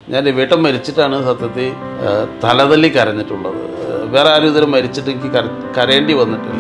ഞാൻ രവിയേട്ടൻ മരിച്ചിട്ടാണ് സത്യത്തിൽ ആ, തലതല്ലി കരഞ്ഞിട്ടുള്ളത് ആ, വേറെ ആരും ഇതുവരെ മരിച്ചിട്ട് എനിക്ക് കര കരയേണ്ടി വന്നിട്ടില്ല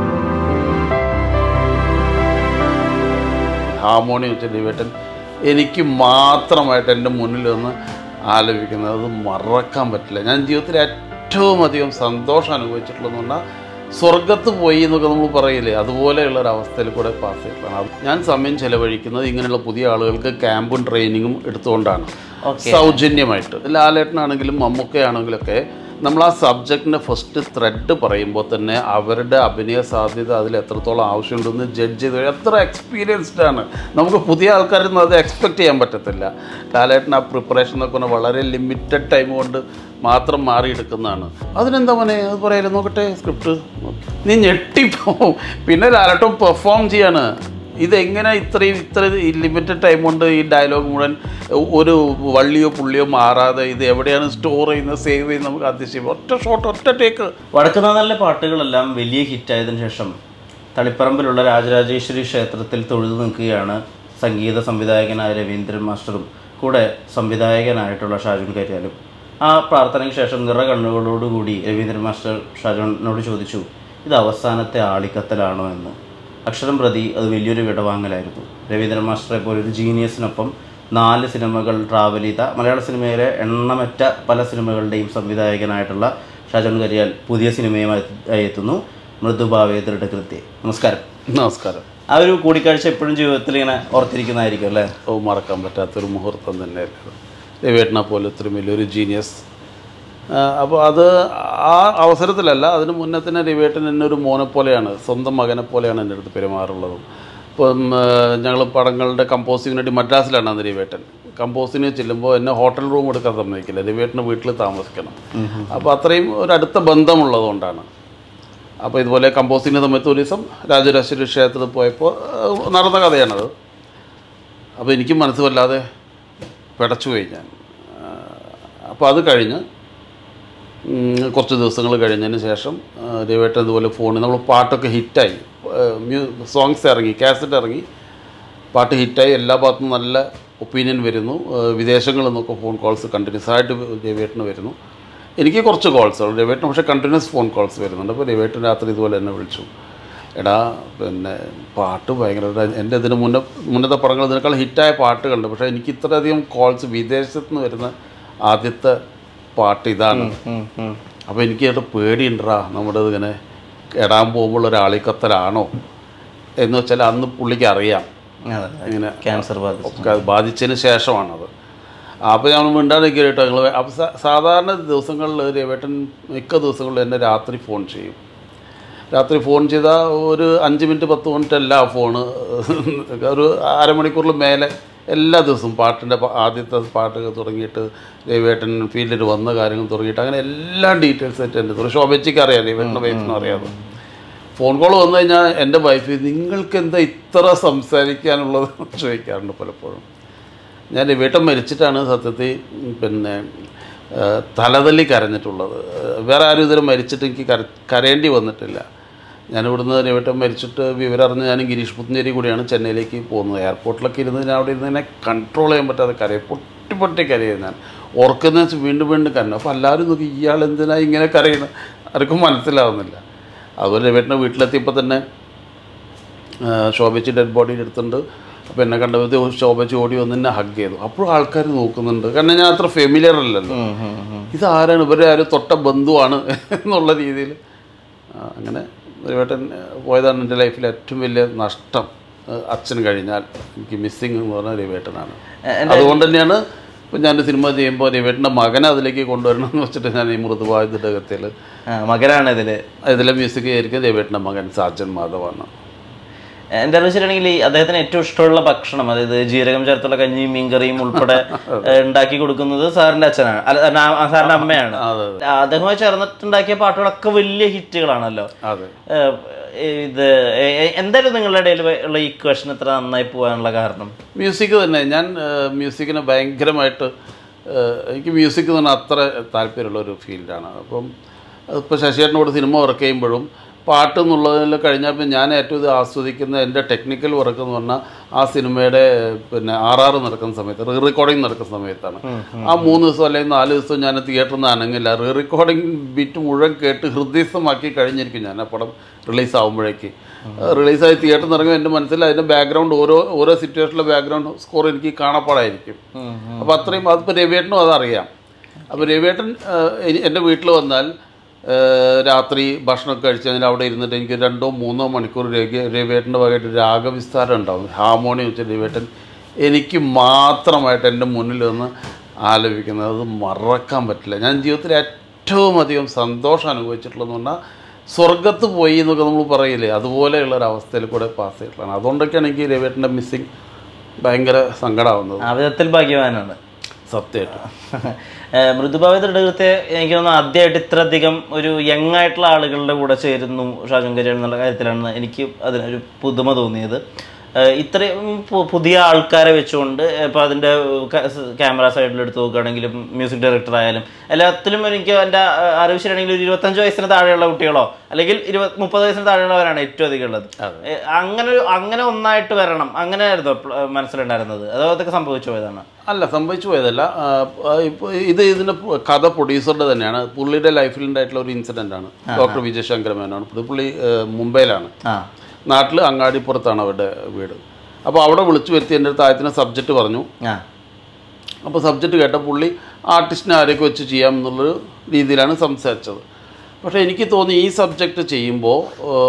ഹാർമോണി വെച്ച രവിയേട്ടൻ എനിക്ക് മാത്രമായിട്ട് എൻ്റെ മുന്നിൽ വന്ന് ആലപിക്കുന്നത് അത് മറക്കാൻ പറ്റില്ല ഞാൻ ജീവിതത്തിൽ ഏറ്റവും അധികം സന്തോഷം അനുഭവിച്ചിട്ടുള്ളതെന്ന് പറഞ്ഞാൽ സ്വർഗത്ത് പോയി എന്നൊക്കെ നമ്മൾ പറയില്ലേ അതുപോലെയുള്ള ഒരു അവസ്ഥയിൽ കൂടെ പാസ് ചെയ്തിട്ടാണ് അത് ഞാൻ സമയം ചെലവഴിക്കുന്നത് ഇങ്ങനെയുള്ള പുതിയ ആളുകൾക്ക് ക്യാമ്പും ട്രെയിനിങ്ങും എടുത്തുകൊണ്ടാണ് സൗജന്യമായിട്ട് ലാലേട്ടനാണെങ്കിലും മമ്മൂക്കയാണെങ്കിലും ഒക്കെ നമ്മൾ ആ സബ്ജക്റ്റിൻ്റെ ഫസ്റ്റ് ത്രെഡ് പറയുമ്പോൾ തന്നെ അവരുടെ അഭിനയ സാധ്യത അതിൽ എത്രത്തോളം ആവശ്യമുണ്ടെന്ന് ജഡ്ജ് ചെയ്ത് എത്ര എക്സ്പീരിയൻസ്ഡ് ആണ് നമുക്ക് പുതിയ ആൾക്കാരൊന്നും അത് എക്സ്പെക്റ്റ് ചെയ്യാൻ പറ്റത്തില്ല ലാലേട്ടൻ ആ പ്രിപ്പറേഷൻ എന്നൊക്കെ പറഞ്ഞാൽ വളരെ ലിമിറ്റഡ് ടൈം കൊണ്ട് മാത്രം മാറിയെടുക്കുന്നതാണ് അതിനെന്താ മോനെ അത് പറയാലോ നോക്കട്ടെ സ്ക്രിപ്റ്റ് നീ ഞെട്ടിപ്പോവും പിന്നെ ലാലേട്ടൻ പെർഫോം ചെയ്യാണ് ഇതെങ്ങനെ ഇത്രയും ഇത്ര ലിമിറ്റഡ് ടൈം കൊണ്ട് ഈ ഡയലോഗ് മുഴുവൻ ഒരു വള്ളിയോ പുള്ളിയോ മാറാതെ ഇത് എവിടെയാണ് സ്റ്റോർ ചെയ്യുന്നത് സേവ് ചെയ്യുന്നത് നമുക്ക് അതിശയം ഒറ്റ ഷോട്ട് ഒറ്റ ടേക്ക് വടക്കുന്നാഥനിലെ പാട്ടുകളെല്ലാം വലിയ ഹിറ്റായതിനു ശേഷം തളിപ്പറമ്പിലുള്ള രാജരാജേശ്വരി ക്ഷേത്രത്തിൽ തൊഴുതു നിൽക്കുകയാണ് സംഗീത സംവിധായകനായ രവീന്ദ്രൻ മാസ്റ്ററും കൂടെ സംവിധായകനായിട്ടുള്ള ഷാജുൻ കരിയാലും ആ പ്രാർത്ഥനയ്ക്ക് ശേഷം നിറ കണ്ണുകളോടുകൂടി രവീന്ദ്രൻ മാസ്റ്റർ ഷാജുനോട് ചോദിച്ചു ഇത് അവസാനത്തെ ആളിക്കത്തലാണോ എന്ന് അക്ഷരം പ്രതി അത് വലിയൊരു വിടവാങ്ങലായിരുന്നു രവീന്ദ്രൻ മാസ്റ്ററെ പോലെ ഒരു ജീനിയസിനൊപ്പം നാല് സിനിമകൾ ട്രാവൽ ചെയ്ത മലയാള സിനിമയിലെ എണ്ണമറ്റ പല സിനിമകളുടെയും സംവിധായകനായിട്ടുള്ള ഷാജോൺ കരിയാൽ പുതിയ സിനിമയുമായി എത്തുന്നു മൃദുഭാവേതരുടെ കൃത്യം നമസ്കാരം നമസ്കാരം ആ ഒരു കൂടിക്കാഴ്ച എപ്പോഴും ജീവിതത്തിൽ ഇങ്ങനെ ഓർത്തിരിക്കുന്നതായിരിക്കും അല്ലേ ഓ മറക്കാൻ പറ്റാത്തൊരു മുഹൂർത്തം തന്നെയായിരുന്നു രവേട്ടനെ പോലെ ഇത്രയും വലിയൊരു ജീനിയസ് അപ്പോൾ അത് ആ അവസരത്തിലല്ല അതിന് മുന്നേ തന്നെ രവിയേട്ടൻ എന്നെ ഒരു മോനെ പോലെയാണ് സ്വന്തം മകനെ പോലെയാണ് എൻ്റെ അടുത്ത് പെരുമാറുള്ളത് ഇപ്പം ഞങ്ങൾ പടങ്ങളുടെ കമ്പോസിങ്ങിന് വേണ്ടി മദ്രാസിലാണ് അന്ന് രവിയേട്ടൻ കമ്പോസിന് ചെല്ലുമ്പോൾ എന്നെ ഹോട്ടൽ റൂം എടുക്കാൻ സമ്മതിക്കില്ല രവിയേട്ടന് വീട്ടിൽ താമസിക്കണം അപ്പോൾ അത്രയും ഒരു അടുത്ത ബന്ധമുള്ളതുകൊണ്ടാണ് അപ്പോൾ ഇതുപോലെ കമ്പോസിങ്ങിൻ്റെ സമയത്ത് ഒരു ദിവസം രാജരാശ്വരി ക്ഷേത്രത്തിൽ പോയപ്പോൾ ഏഹ്, നടന്ന കഥയാണത് അപ്പോൾ എനിക്കും മനസ്സ് വല്ലാതെ പിടച്ചുപോയി ഞാൻ അപ്പോൾ അത് കഴിഞ്ഞ് ഉം, കുറച്ച് ദിവസങ്ങൾ കഴിഞ്ഞതിന് ശേഷം ആ, രവിയേട്ടൻ ഇതുപോലെ ഫോണിൽ നമ്മൾ പാട്ടൊക്കെ ഹിറ്റായി മ്യൂ സോങ്സ് ഇറങ്ങി കാസറ്റ് ഇറങ്ങി പാട്ട് ഹിറ്റായി എല്ലാ ഭാഗത്തും നല്ല ഒപ്പീനിയൻ വരുന്നു ആ, വിദേശങ്ങളിൽ നിന്നൊക്കെ ഫോൺ കോൾസ് കണ്ടിന്യൂസ് ആയിട്ട് രവിയേട്ടന് വരുന്നു എനിക്ക് കുറച്ച് കോൾസ് രവിയേട്ടൻ പക്ഷേ കണ്ടിന്യൂസ് ഫോൺ കോൾസ് വരുന്നുണ്ട് അപ്പോൾ രവിയേട്ടൻ രാത്രി ഇതുപോലെ എന്നെ വിളിച്ചു എടാ പിന്നെ പാട്ട് ഭയങ്കര എൻ്റെ ഇതിന് മുന്നേ മുന്നത്തെ പടങ്ങൾ ഇതിനേക്കാൾ ഹിറ്റായ പാട്ടുകളുണ്ട് പക്ഷേ എനിക്ക് ഇത്രയധികം കോൾസ് വിദേശത്ത് നിന്ന് വരുന്ന ആദ്യത്തെ പാട്ട് ഇതാണ് അപ്പോൾ എനിക്ക് കേട്ട് പേടിയുണ്ടറാ നമ്മുടെ ഇങ്ങനെ ഇടാൻ പോകുമ്പോൾ ഒരാളിക്കത്തലാണോ എന്ന് വെച്ചാൽ അന്ന് പുള്ളിക്ക് അറിയാം അതെ ഇങ്ങനെ ക്യാൻസർ ബാധിച്ചു ഒക്കെ അത് ബാധിച്ചതിന് ശേഷമാണത് അപ്പോൾ ഞങ്ങൾ മിണ്ടാതിരിക്കുക കേട്ടോ ഞങ്ങൾ അപ്പോൾ സാ- സാധാരണ ദിവസങ്ങളിൽ രവേട്ടൻ മിക്ക ദിവസങ്ങളിലും എന്നെ രാത്രി ഫോൺ ചെയ്യും രാത്രി ഫോൺ ചെയ്താൽ ഒരു അഞ്ച് മിനിറ്റ് പത്ത് മിനിറ്റ് അല്ല ഫോണ് ഒരു അരമണിക്കൂറിൽ മേലെ എല്ലാ ദിവസവും പാട്ടിൻ്റെ പ- ആദ്യത്തെ പാട്ട് തുടങ്ങിയിട്ട് രവിവേട്ടൻ ഫീൽഡിൽ വന്ന കാര്യങ്ങൾ തുടങ്ങിയിട്ട് അങ്ങനെ എല്ലാ ഡീറ്റെയിൽസ് ആയിട്ട് എൻ്റെ തുടങ്ങി ശോഭച്ചിക്ക് അറിയാം രവിവേട്ടൻ്റെ വൈഫിനും അറിയാതെ ഫോൺ കോൾ വന്നു കഴിഞ്ഞാൽ എൻ്റെ വൈഫ് നിങ്ങൾക്ക് എന്താ ഇത്ര സംസാരിക്കാനുള്ളത് എന്ന് ചോദിക്കാറുണ്ട് പലപ്പോഴും ഞാൻ രവിയേട്ടൻ മരിച്ചിട്ടാണ് സത്യത്തിൽ പിന്നെ ആ, തലതല്ലി കരഞ്ഞിട്ടുള്ളത് ആ, വേറെ ആരും ഇതുവരെ മരിച്ചിട്ട് എനിക്ക് കര കരയേണ്ടി വന്നിട്ടില്ല ഞാൻ ഇവിടുന്ന് രവിയേട്ടൻ മരിച്ചിട്ട് വിവരം അറിഞ്ഞ് ഞാൻ ഗിരീഷ് പുത്തഞ്ചേരി കൂടിയാണ് ചെന്നൈയിലേക്ക് പോകുന്നത് എയർപോർട്ടിലൊക്കെ ഇരുന്ന് ഞാൻ അവിടെ ഇരുന്ന് എന്നെ കൺട്രോൾ ചെയ്യാൻ പറ്റാതെ കരയും പൊട്ടി പൊട്ടി കരയും ഞാൻ ഓർക്കുന്ന വെച്ച് വീണ്ടും വീണ്ടും കരഞ്ഞു അപ്പോൾ എല്ലാവരും നോക്കി ഇയാൾ എന്തിനാ ഇങ്ങനെ കരയുന്നത് ആർക്കും മനസ്സിലാവുന്നില്ല അതുപോലെ രവിയേട്ടൻ്റെ വീട്ടിലെത്തിയപ്പോൾ തന്നെ ശോഭച്ച് ഡെഡ് ബോഡി എടുത്തിട്ടുണ്ട് അപ്പോൾ എന്നെ കണ്ടപ്പോൾ ശോഭച്ച് ഓടി വന്ന് എന്നെ ഹഗ് ചെയ്തു അപ്പോഴും ആൾക്കാർ നോക്കുന്നുണ്ട് കാരണം ഞാൻ അത്ര ഫെമിലിയർ അല്ലല്ലോ ഇതാരാണ് ഇവരുടെ ആരും തൊട്ട ബന്ധുവാണ് എന്നുള്ള രീതിയിൽ അങ്ങനെ ഒരുവേട്ടൻ പോയതാണ് എൻ്റെ ലൈഫിലെ ഏറ്റവും വലിയ നഷ്ടം ആ, അച്ഛൻ കഴിഞ്ഞാൽ എനിക്ക് മിസ്സിങ് എന്ന് പറഞ്ഞാൽ രവിവേട്ടനാണ് അതുകൊണ്ട് തന്നെയാണ് ഇപ്പം ഞാൻ സിനിമ ചെയ്യുമ്പോൾ രവിവേട്ടൻ്റെ മകനെ അതിലേക്ക് കൊണ്ടുവരണം എന്ന് വെച്ചിട്ട് ഞാൻ ഈ മൃദുവായുധ കത്തിൽ ആ, മകനാണ് ഇതില് ഇതിലെ മ്യൂസിക് ആയിരിക്കും രവിവേട്ടൻ്റെ മകൻ സാജൻ മാധവാണ് എന്താണെന്ന് വെച്ചിട്ടുണ്ടെങ്കിൽ ഈ അദ്ദേഹത്തിന് ഏറ്റവും ഇഷ്ടമുള്ള ഭക്ഷണം അതായത് ജീരകം ചേർത്തുള്ള കഞ്ഞിയും മീൻകറിയും ഉൾപ്പെടെ ഏഹ്, ഉണ്ടാക്കി കൊടുക്കുന്നത് സാറിന്റെ അച്ഛനാണ് അല്ല ആ, സാറിന്റെ അമ്മയാണ് അതെ അദ്ദേഹവുമായി ചേർന്നിട്ടുണ്ടാക്കിയ പാട്ടുകളൊക്കെ വലിയ ഹിറ്റുകളാണല്ലോ അതെ ഏഹ്, ഇത് എ- എ- എന്തായാലും നിങ്ങളുടെ ഇടയിൽ ഉള്ള ഈ ക്വസ്റ്റൻ ഇത്ര നന്നായി പോകാനുള്ള കാരണം മ്യൂസിക് തന്നെ ഞാൻ ഏഹ്, മ്യൂസിക്കിനെ ഭയങ്കരമായിട്ട് ഏഹ്, എനിക്ക് മ്യൂസിക് എന്ന് പറഞ്ഞാൽ അത്ര താല്പര്യമുള്ള ഒരു ഫീൽഡാണ് അപ്പം ഇപ്പോൾ ശശിയേട്ടനോട് സിനിമ വർക്ക് ചെയ്യുമ്പോഴും പാട്ട് എന്നുള്ളതിൽ കഴിഞ്ഞപ്പോൾ ഞാൻ ഏറ്റവും ഇത് ആസ്വദിക്കുന്ന എൻ്റെ ടെക്നിക്കൽ വർക്ക് എന്ന് പറഞ്ഞാൽ ആ സിനിമയുടെ പിന്നെ ആർ ആർ നടക്കുന്ന സമയത്ത് റീ റെക്കോർഡിങ് നടക്കുന്ന സമയത്താണ് ആ മൂന്ന് ദിവസം അല്ലെങ്കിൽ നാല് ദിവസം ഞാൻ തിയേറ്ററിൽ നിന്ന് അനങ്ങില്ല റീ റെക്കോർഡിങ് ബിറ്റ് മുഴുവൻ കേട്ട് ഹൃദയസ്ഥമാക്കി കഴിഞ്ഞിരിക്കും ഞാൻ ആ പടം റിലീസ് ആകുമ്പോഴേക്ക് റിലീസായി തിയേറ്ററിൽ നിന്ന് ഇറങ്ങുമ്പോൾ എൻ്റെ മനസ്സിൽ അതിൻ്റെ ബാക്ക്ഗ്രൗണ്ട് ഓരോ ഓരോ സിറ്റുവേഷനിലെ ബാക്ക്ഗ്രൗണ്ട് സ്കോർ എനിക്ക് കാണപ്പാടായിരിക്കും അപ്പോൾ അത്രയും അതിപ്പോൾ രവിയേട്ടനും അതറിയാം അപ്പോൾ രവിയേട്ടൻ ഏഹ്, എനി- എൻ്റെ വീട്ടിൽ വന്നാൽ ഏഹ്, രാത്രി ഭക്ഷണമൊക്കെ കഴിച്ച് കഴിഞ്ഞാൽ അവിടെ ഇരുന്നിട്ട് എനിക്ക് രണ്ടോ മൂന്നോ മണിക്കൂർ രവി രവിയേട്ടൻ്റെ വകയായിട്ട് രാഗവിസ്താരം ഉണ്ടാവും ഹാർമോണിയം വെച്ച് രവിയേട്ടൻ എനിക്ക് മാത്രമായിട്ട് എൻ്റെ മുന്നിൽ വന്ന് ആലപിക്കുന്നത് അത് മറക്കാൻ പറ്റില്ല ഞാൻ ജീവിതത്തിൽ ഏറ്റവും അധികം സന്തോഷം അനുഭവിച്ചിട്ടുള്ളതെന്ന് പറഞ്ഞാൽ സ്വർഗത്ത് പോയി എന്നൊക്കെ നമ്മൾ പറയില്ലേ അതുപോലെയുള്ള ഒരു അവസ്ഥയിൽ കൂടെ പാസ് ചെയ്തിട്ടുള്ളതാണ് അതുകൊണ്ടൊക്കെയാണ് എനിക്ക് രവിയേട്ടൻ്റെ മിസ്സിങ് ഭയങ്കര സങ്കടമാവുന്നത് ആ വിധത്തിൽ ഭാഗ്യവാനാണ് സത്യമായിട്ടും ഏഹ് മൃദുഭാവ ദൃഢകൃത്തെ എനിക്ക് തോന്നുന്നു ആദ്യമായിട്ട് ഇത്രയധികം ഒരു യങ് ആയിട്ടുള്ള ആളുകളുടെ കൂടെ ചേരുന്നു ഷാജുൻ കരിയർ എന്നുള്ള കാര്യത്തിലാണ് എനിക്ക് അതിനൊരു പുതുമ തോന്നിയത് ഏഹ് ഇത്രയും പു- പുതിയ ആൾക്കാരെ വെച്ചുകൊണ്ട് ഇപ്പോൾ അതിൻ്റെ ക്യാമറ സൈഡിൽ എടുത്ത് നോക്കുകയാണെങ്കിലും മ്യൂസിക് ഡയറക്ടർ ആയാലും എല്ലാത്തിലും എനിക്ക് എൻ്റെ അറിവ് ശരിയാണെങ്കിൽ ഒരു ഇരുപത്തഞ്ച് വയസ്സിന് താഴെയുള്ള കുട്ടികളോ അല്ലെങ്കിൽ ഇരുപത് മുപ്പത് വയസ്സിന് താഴെയുള്ളവരാണ് ഏറ്റവും അധികം ഉള്ളത് ഏഹ് അങ്ങനെ ഒരു അങ്ങനെ ഒന്നായിട്ട് വരണം അങ്ങനെ ആയിരുന്നു മനസ്സിലുണ്ടായിരുന്നത് അതോ അതൊക്കെ സംഭവിച്ചു പോയതാണ് അല്ല സംഭവിച്ചു പോയതല്ല ഇപ്പോൾ ഇത് ഇതിൻ്റെ പു- കഥ പ്രൊഡ്യൂസറുടെ തന്നെയാണ് പുള്ളിയുടെ ലൈഫിൽ ഉണ്ടായിട്ടുള്ള ഒരു ഇൻസിഡൻ്റ് ആണ് ഡോക്ടർ വിജയശങ്കര മേനോൻ ഇത് പുള്ളി ഏഹ്, മുംബൈയിലാണ് ആ നാട്ടിൽ അങ്ങാടിപ്പുറത്താണ് അവരുടെ വീട് അപ്പോൾ അവിടെ വിളിച്ചു വരുത്തി എൻ്റെ അടുത്ത് ആദ്യത്തിന് സബ്ജക്റ്റ് പറഞ്ഞു ആ അപ്പോൾ സബ്ജക്റ്റ് കേട്ട പുള്ളി ആർട്ടിസ്റ്റിനെ ആരെയൊക്കെ വെച്ച് ചെയ്യാം എന്നുള്ളൊരു രീതിയിലാണ് സംസാരിച്ചത് പക്ഷേ എനിക്ക് തോന്നി ഈ സബ്ജക്റ്റ് ചെയ്യുമ്പോൾ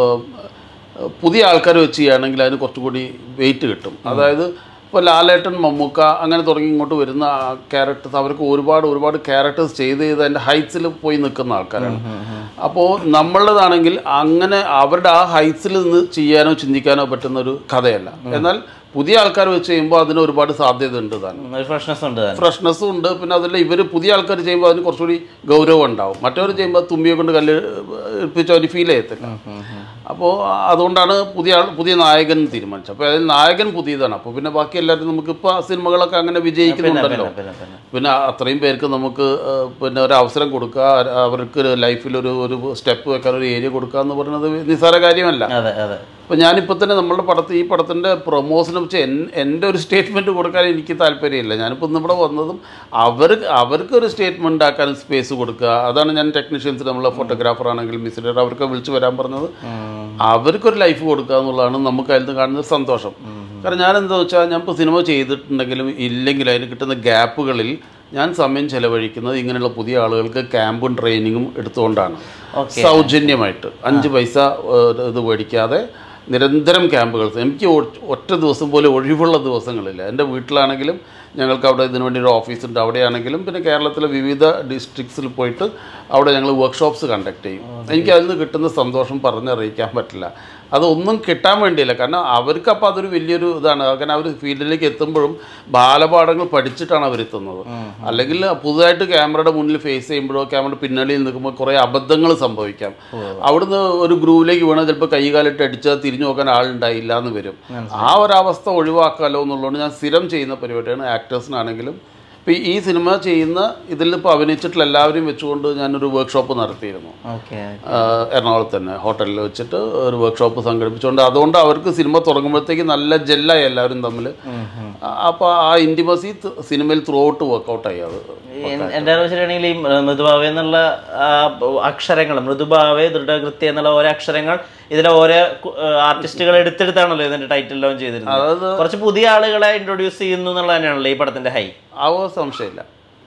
പുതിയ ആൾക്കാർ വെച്ച് ചെയ്യുകയാണെങ്കിൽ അതിന് കുറച്ചുകൂടി വെയിറ്റ് കിട്ടും അതായത് ഇപ്പോൾ ലാലേട്ടൻ മമ്മൂക്ക അങ്ങനെ തുടങ്ങി ഇങ്ങോട്ട് വരുന്ന ക്യാരക്ടേഴ്സ് അവർക്ക് ഒരുപാട് ഒരുപാട് ക്യാരക്ടേഴ്സ് ചെയ്ത് ചെയ്ത് അതിൻ്റെ ഹൈറ്റ്സിൽ പോയി നിൽക്കുന്ന ആൾക്കാരാണ് അപ്പോൾ നമ്മളുടേതാണെങ്കിൽ അങ്ങനെ അവരുടെ ആ ഹൈറ്റ്സിൽ നിന്ന് ചെയ്യാനോ ചിന്തിക്കാനോ പറ്റുന്ന ഒരു കഥയല്ല എന്നാൽ പുതിയ ആൾക്കാർ വെച്ച് ചെയ്യുമ്പോൾ അതിന് ഒരുപാട് സാധ്യത ഉണ്ട് താൻ ഉം, ഒരു ഫ്രഷ്നെസ് ഉണ്ട് താൻ ഫ്രഷ്നെസ്സും ഉണ്ട് പിന്നെ അതിൽ ഇവർ പുതിയ ആൾക്കാർ ചെയ്യുമ്പോൾ അതിന് കുറച്ചുകൂടി ഗൗരവം ഉണ്ടാവും മറ്റവർ ചെയ്യുമ്പോൾ തുമ്പിയെ കൊണ്ട് കല്ല് ഏൽപ്പിച്ച ഒരു ഫീൽ ചെയ്യത്തില്ല അപ്പോൾ അതുകൊണ്ടാണ് പുതിയ ആൾ പുതിയ നായകൻ തീരുമാനിച്ചത് അപ്പോൾ അതിൽ നായകൻ പുതിയതാണ് അപ്പോൾ പിന്നെ ബാക്കി എല്ലാവരും നമുക്കിപ്പോൾ സിനിമകളൊക്കെ അങ്ങനെ വിജയിക്കുന്നുണ്ടല്ലോ പിന്നെ പിന്നെ പിന്നെ അത്രയും പേർക്ക് നമുക്ക് ആ, പിന്നെ ഒരു അവസരം കൊടുക്കുക ആ- അവർക്ക് ലൈഫിൽ ഒരു ഒരു സ്റ്റെപ്പ് വെക്കാൻ ഒരു ഏരിയ കൊടുക്കുക എന്ന് പറയുന്നത് നിസ്സാര കാര്യമല്ല അതെ അതെ അപ്പോൾ ഞാനിപ്പോൾ തന്നെ നമ്മളുടെ പടത്തിൽ ഈ പടത്തിൻ്റെ പ്രൊമോഷനെ വെച്ച് എൻ എൻ്റെ ഒരു സ്റ്റേറ്റ്മെൻറ്റ് കൊടുക്കാൻ എനിക്ക് താല്പര്യമില്ല ഞാനിപ്പോൾ ഇന്ന് ഇവിടെ വന്നതും അവർ അവർക്ക് ഒരു സ്റ്റേറ്റ്മെൻ്റ് ആക്കാൻ സ്പേസ് കൊടുക്കുക അതാണ് ഞാൻ ടെക്നീഷ്യൻസ് നമ്മളെ ഫോട്ടോഗ്രാഫർ ആണെങ്കിൽ മിസ്സിഡർ അവർക്ക് വിളിച്ച് വരാൻ പറഞ്ഞത് അവർക്കൊരു ലൈഫ് കൊടുക്കുക എന്നുള്ളതാണ് നമുക്ക് അതിൽ നിന്ന് കാണുന്ന ഒരു സന്തോഷം കാരണം ഞാൻ എന്താ വെച്ചാൽ ഞാൻ ഇപ്പോൾ സിനിമ ചെയ്തിട്ടുണ്ടെങ്കിലും ഇല്ലെങ്കിലും അതിന് കിട്ടുന്ന ഗ്യാപ്പുകളിൽ ഞാൻ സമയം ചെലവഴിക്കുന്നത് ഇങ്ങനെയുള്ള പുതിയ ആളുകൾക്ക് ക്യാമ്പും ട്രെയിനിങ്ങും എടുത്തുകൊണ്ടാണ് സൗജന്യമായിട്ട് അഞ്ച് പൈസ ഏഹ്, ഇത് മേടിക്കാതെ നിരന്തരം ക്യാമ്പുകൾ എനിക്ക് ഒ- ഒറ്റ ദിവസം പോലും ഒഴിവുള്ള ദിവസങ്ങളില്ല എൻ്റെ വീട്ടിലാണെങ്കിലും ഞങ്ങൾക്ക് അവിടെ ഇതിനു വേണ്ടി ഒരു ഓഫീസുണ്ട് അവിടെയാണെങ്കിലും പിന്നെ കേരളത്തിലെ വിവിധ ഡിസ്ട്രിക്ട്സിൽ പോയിട്ട് അവിടെ ഞങ്ങൾ വർക്ക്ഷോപ്സ് കണ്ടക്ട് ചെയ്യും എനിക്ക് അതിൽ നിന്ന് കിട്ടുന്ന സന്തോഷം പറഞ്ഞറിയിക്കാൻ പറ്റില്ല അതൊന്നും കിട്ടാൻ വേണ്ടിയില്ല കാരണം അവർക്ക് അപ്പോൾ അതൊരു വലിയൊരു ഇതാണ് കാരണം അവർ ഫീൽഡിലേക്ക് എത്തുമ്പോഴും ബാലപാഠങ്ങൾ പഠിച്ചിട്ടാണ് അവർ എത്തുന്നത് അല്ലെങ്കിൽ പുതുതായിട്ട് ക്യാമറയുടെ മുന്നിൽ ഫേസ് ചെയ്യുമ്പോഴോ ക്യാമറയുടെ പിന്നണിയിൽ നിൽക്കുമ്പോൾ കുറേ അബദ്ധങ്ങൾ സംഭവിക്കാം അവിടുന്ന് ഒരു ഗ്രൂവിലേക്ക് വീണാൽ ചിലപ്പോൾ കൈകാലിട്ട് അടിച്ചാൽ തിരിഞ്ഞു നോക്കാൻ ആളുണ്ടായില്ല എന്ന് വരും ആ ഒരവസ്ഥ ഒഴിവാക്കാമല്ലോ എന്നുള്ളതുകൊണ്ട് ഞാൻ സ്ഥിരം ചെയ്യുന്ന പരിപാടിയാണ് ആക്ടേഴ്സിനാണെങ്കിലും ഇപ്പോൾ ഈ സിനിമ ചെയ്യുന്ന ഇതിൽ ഇപ്പോൾ അഭിനയിച്ചിട്ടുള്ള എല്ലാവരെയും വെച്ചുകൊണ്ട് ഞാനൊരു വർക്ക്ഷോപ്പ് നടത്തിയിരുന്നു ഓക്കെ ആഹ് എറണാകുളത്ത് തന്നെ ഹോട്ടലിൽ വെച്ചിട്ട് ഒരു വർക്ക്ഷോപ്പ് സംഘടിപ്പിച്ചുകൊണ്ട് അതുകൊണ്ട് അവർക്ക് സിനിമ തുടങ്ങുമ്പോഴത്തേക്ക് നല്ല ജെല്ലായി എല്ലാവരും തമ്മിൽ അപ്പോൾ ആ ഇൻറ്റിമസി സിനിമയിൽ ത്രൂ ഔട്ട് വർക്കൗട്ടായി അത് എൻ്റെ അറിവ് ശരിയാണെങ്കിൽ ഈ മൃദുഭാവ എന്നുള്ള ആ, അക്ഷരങ്ങൾ മൃദുഭാവെ ദൃഢകൃത്യ എന്നുള്ള ഓരോ അക്ഷരങ്ങൾ ഇതിലെ ഓരോ ആർട്ടിസ്റ്റുകൾ എടുത്തെടുത്താണല്ലോ ഇതിന്റെ ടൈറ്റിൽ ലോഞ്ച് ചെയ്തിരുന്നത് അതായത് കുറച്ച് പുതിയ ആളുകളെ ഇൻട്രൊഡ്യൂസ് ചെയ്യുന്നു എന്നുള്ളത് തന്നെയാണല്ലോ ഈ പടത്തിന്റെ ഹൈ ആ ഒരു സംശയമില്ല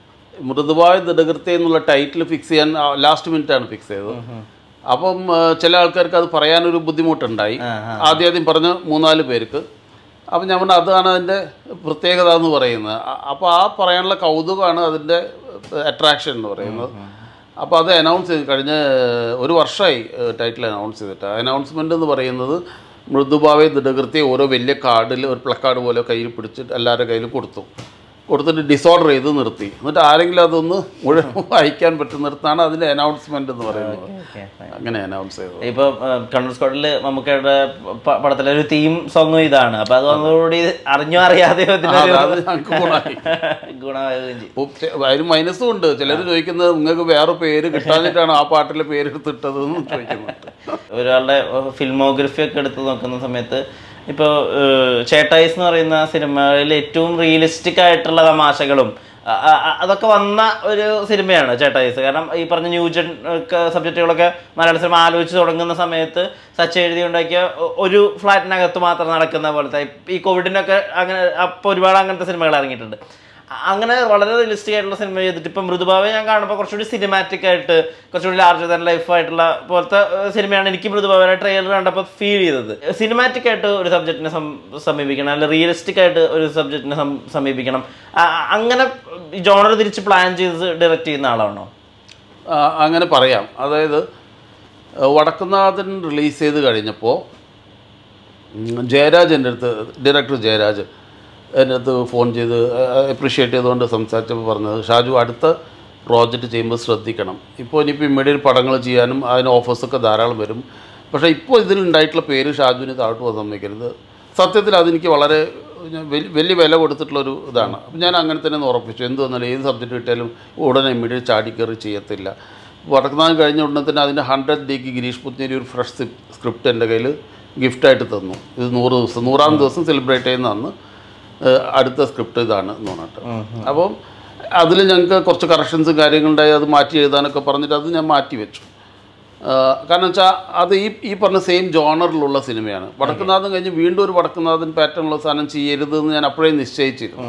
മൃദുവായ ദൃഢകൃത്യ എന്നുള്ള ടൈറ്റിൽ ഫിക്സ് ചെയ്യാൻ ലാസ്റ്റ് മിനിറ്റാണ് ഫിക്സ് ചെയ്തത് അപ്പം ആ, ചില ആൾക്കാർക്ക് അത് പറയാനൊരു ബുദ്ധിമുട്ടുണ്ടായി ആദ്യം ആദ്യം പറഞ്ഞ മൂന്നാല് പേർക്ക് അപ്പം ഞാൻ പറഞ്ഞു അതാണ് അതിൻ്റെ പ്രത്യേകത എന്ന് പറയുന്നത് അപ്പോൾ ആ പറയാനുള്ള കൗതുകമാണ് അതിൻ്റെ അട്രാക്ഷൻ എന്ന് പറയുന്നത് അപ്പോൾ അത് അനൗൺസ് ചെയ്ത് കഴിഞ്ഞ ഒരു വർഷമായി ടൈറ്റിൽ അനൗൺസ് ചെയ്തിട്ട് അനൗൺസ്മെൻ്റ് എന്ന് പറയുന്നത് മൃദുഭാവെ ദൃഢകൃത്യ ഓരോ വലിയ കാർഡിൽ ഒരു പ്ലക്കാർഡ് പോലെ കയ്യിൽ പിടിച്ചിട്ട് എല്ലാവരുടെ കയ്യിൽ കൊടുത്തു കൊടുത്തിട്ട് ഡിസോർഡർ ചെയ്ത് നിർത്തി എന്നിട്ട് ആരെങ്കിലും അതൊന്ന് മുഴുവൻ വായിക്കാൻ പറ്റുന്നിടത്താണ് അതിൻ്റെ അനൗൺസ്മെൻ്റ് എന്ന് പറയുന്നത് ഓക്കെ അങ്ങനെ അനൗൺസ് ചെയ്തത് ഇപ്പൊ കണ്ണൂർ സ്കോഡിൽ മമ്മൂക്കയുടെ പ- പടത്തിലെ ഒരു തീം സോങ്ങും ഇതാണ് അപ്പൊ അത് ഒന്നുകൂടി അറിഞ്ഞോ അറിയാതെയോ ആ, അത് അത് ഞങ്ങൾക്ക് ഗുണമായി ഗുണമാവുകയും ചെയ്യും ഉപ്പ് ചെ- അതിന് മൈനസും ഉണ്ട് ചിലർ ചോദിക്കുന്നത് നിങ്ങൾക്ക് വേറെ പേര് കിട്ടാഞ്ഞിട്ടാണ് ആ പാട്ടിലെ പേര് എടുത്തിട്ടത് എന്ന് ചോദിക്കുന്നുണ്ട് ഒരാളുടെ ഫിൽമോഗ്രഫി ഒക്കെ എടുത്ത് നോക്കുന്ന സമയത്ത് ഇപ്പോൾ ചേട്ടായിസ് എന്ന് പറയുന്ന സിനിമയിൽ ഏറ്റവും റിയലിസ്റ്റിക് ആയിട്ടുള്ള തമാശകളും അ- അ- അ- അതൊക്കെ വന്ന ഒരു സിനിമയാണ് ചേട്ടായിസ് കാരണം ഈ പറഞ്ഞ ന്യൂജൻ സബ്ജക്റ്റുകളൊക്കെ മലയാള സിനിമ ആലോചിച്ച് തുടങ്ങുന്ന സമയത്ത് സച്ച് എഴുതി ഉണ്ടാക്കിയ ഒ- ഒരു ഫ്ലാറ്റിനകത്ത് മാത്രം നടക്കുന്ന പോലത്തെ ഈ കോവിഡിനൊക്കെ അങ്ങനെ അപ്പോൾ ഒരുപാട് അങ്ങനത്തെ സിനിമകൾ ഇറങ്ങിയിട്ടുണ്ട് അ- അങ്ങനെ വളരെ റിയലിസ്റ്റിക് ആയിട്ടുള്ള സിനിമ ചെയ്തിട്ട് ഇപ്പം മൃദുഭാവെ ഞാൻ കാണുമ്പോൾ കുറച്ചുകൂടി സിനിമാറ്റിക് ആയിട്ട് കുറച്ചുകൂടി ലാർജർ ദാൻ ലൈഫ് ആയിട്ടുള്ള പോലത്തെ ഏഹ്, സിനിമയാണ് എനിക്ക് മൃദുഭാവയുടെ ട്രെയിലർ കണ്ടപ്പോൾ ഫീൽ ചെയ്തത് സിനിമാറ്റിക് ആയിട്ട് ഒരു സബ്ജക്റ്റിനെ സമീപിക്കണം അല്ലെങ്കിൽ റിയലിസ്റ്റിക് ആയിട്ട് ഒരു സബ്ജക്റ്റിനെ സമീപിക്കണം അ- അ- അങ്ങനെ ജോണർ തിരിച്ച് പ്ലാൻ ചെയ്ത് ഡയറക്റ്റ് ചെയ്യുന്ന ആളാണോ ആ, അങ്ങനെ പറയാം അതായത് ആ, വടക്കുന്നാഥൻ റിലീസ് ചെയ്ത് കഴിഞ്ഞപ്പോൾ ഉം, ജയരാജ് എൻ്റെ അടുത്ത് ഡയറക്ടർ ജയരാജ് എൻ്റെ അടുത്ത് ഫോൺ ചെയ്ത് അപ്രീഷിയേറ്റ് ചെയ്തുകൊണ്ട് സംസാരിച്ചപ്പോൾ പറഞ്ഞത് ഷാജു അടുത്ത പ്രോജക്റ്റ് ചെയ്യുമ്പോൾ ശ്രദ്ധിക്കണം ഇപ്പോൾ ഇനിയിപ്പോൾ ഇമ്മീഡിയറ്റ് പടങ്ങൾ ചെയ്യാനും അതിന് ഓഫേഴ്സൊക്കെ ധാരാളം വരും പക്ഷേ ഇപ്പോൾ ഇതിലുണ്ടായിട്ടുള്ള പേര് ഷാജുവിന് താഴ്ത്തു പോകാൻ സമ്മതിക്കരുത് സത്യത്തിൽ അതെനിക്ക് വളരെ ഞാൻ വലി- വലിയ വില കൊടുത്തിട്ടുള്ളൊരു ഇതാണ് അപ്പം ഞാൻ അങ്ങനെ തന്നെ ഒന്ന് ഉറപ്പിച്ചു എന്ത് വന്നാലും ഏത് സബ്ജക്റ്റ് കിട്ടിയാലും ഉടനെ ഇമ്മീഡിയറ്റ് ചാടിക്കയറി ചെയ്യത്തില്ല വടക്കുന്നാൻ കഴിഞ്ഞ ഉടനെ തന്നെ അതിൻ്റെ ഹൺഡ്രഡ് ഡേക്ക് ഗിരീഷ് പുത്തിരി ഒരു ഫ്രഷ് സ്ക്രിപ്റ്റ് എൻ്റെ കയ്യിൽ ഗിഫ്റ്റായിട്ട് തന്നു ഇത് നൂറ് ദിവസം നൂറാം ദിവസം സെലിബ്രേറ്റ് ചെയ്യുന്ന അന്ന് ഏഹ്, അടുത്ത സ്ക്രിപ്റ്റ് ഇതാണ് എന്ന് പറഞ്ഞിട്ട് അപ്പം അതിൽ ഞങ്ങൾക്ക് കുറച്ച് കറക്ഷൻസും കാര്യങ്ങളുണ്ടായി അത് മാറ്റി എഴുതാനൊക്കെ പറഞ്ഞിട്ട് അത് ഞാൻ മാറ്റി വെച്ചു ആഹ് കാരണം വെച്ചാൽ അത് ഈ ഈ പറഞ്ഞ സെയിം ജോണറിലുള്ള സിനിമയാണ് വടക്കുന്നാഥൻ കഴിഞ്ഞ് വീണ്ടും ഒരു വടക്കുന്നാഥൻ പാറ്റേണുള്ള സാധനം ചെയ്യരുത് എന്ന് ഞാൻ അപ്പോഴേ നിശ്ചയിച്ചിരുന്നു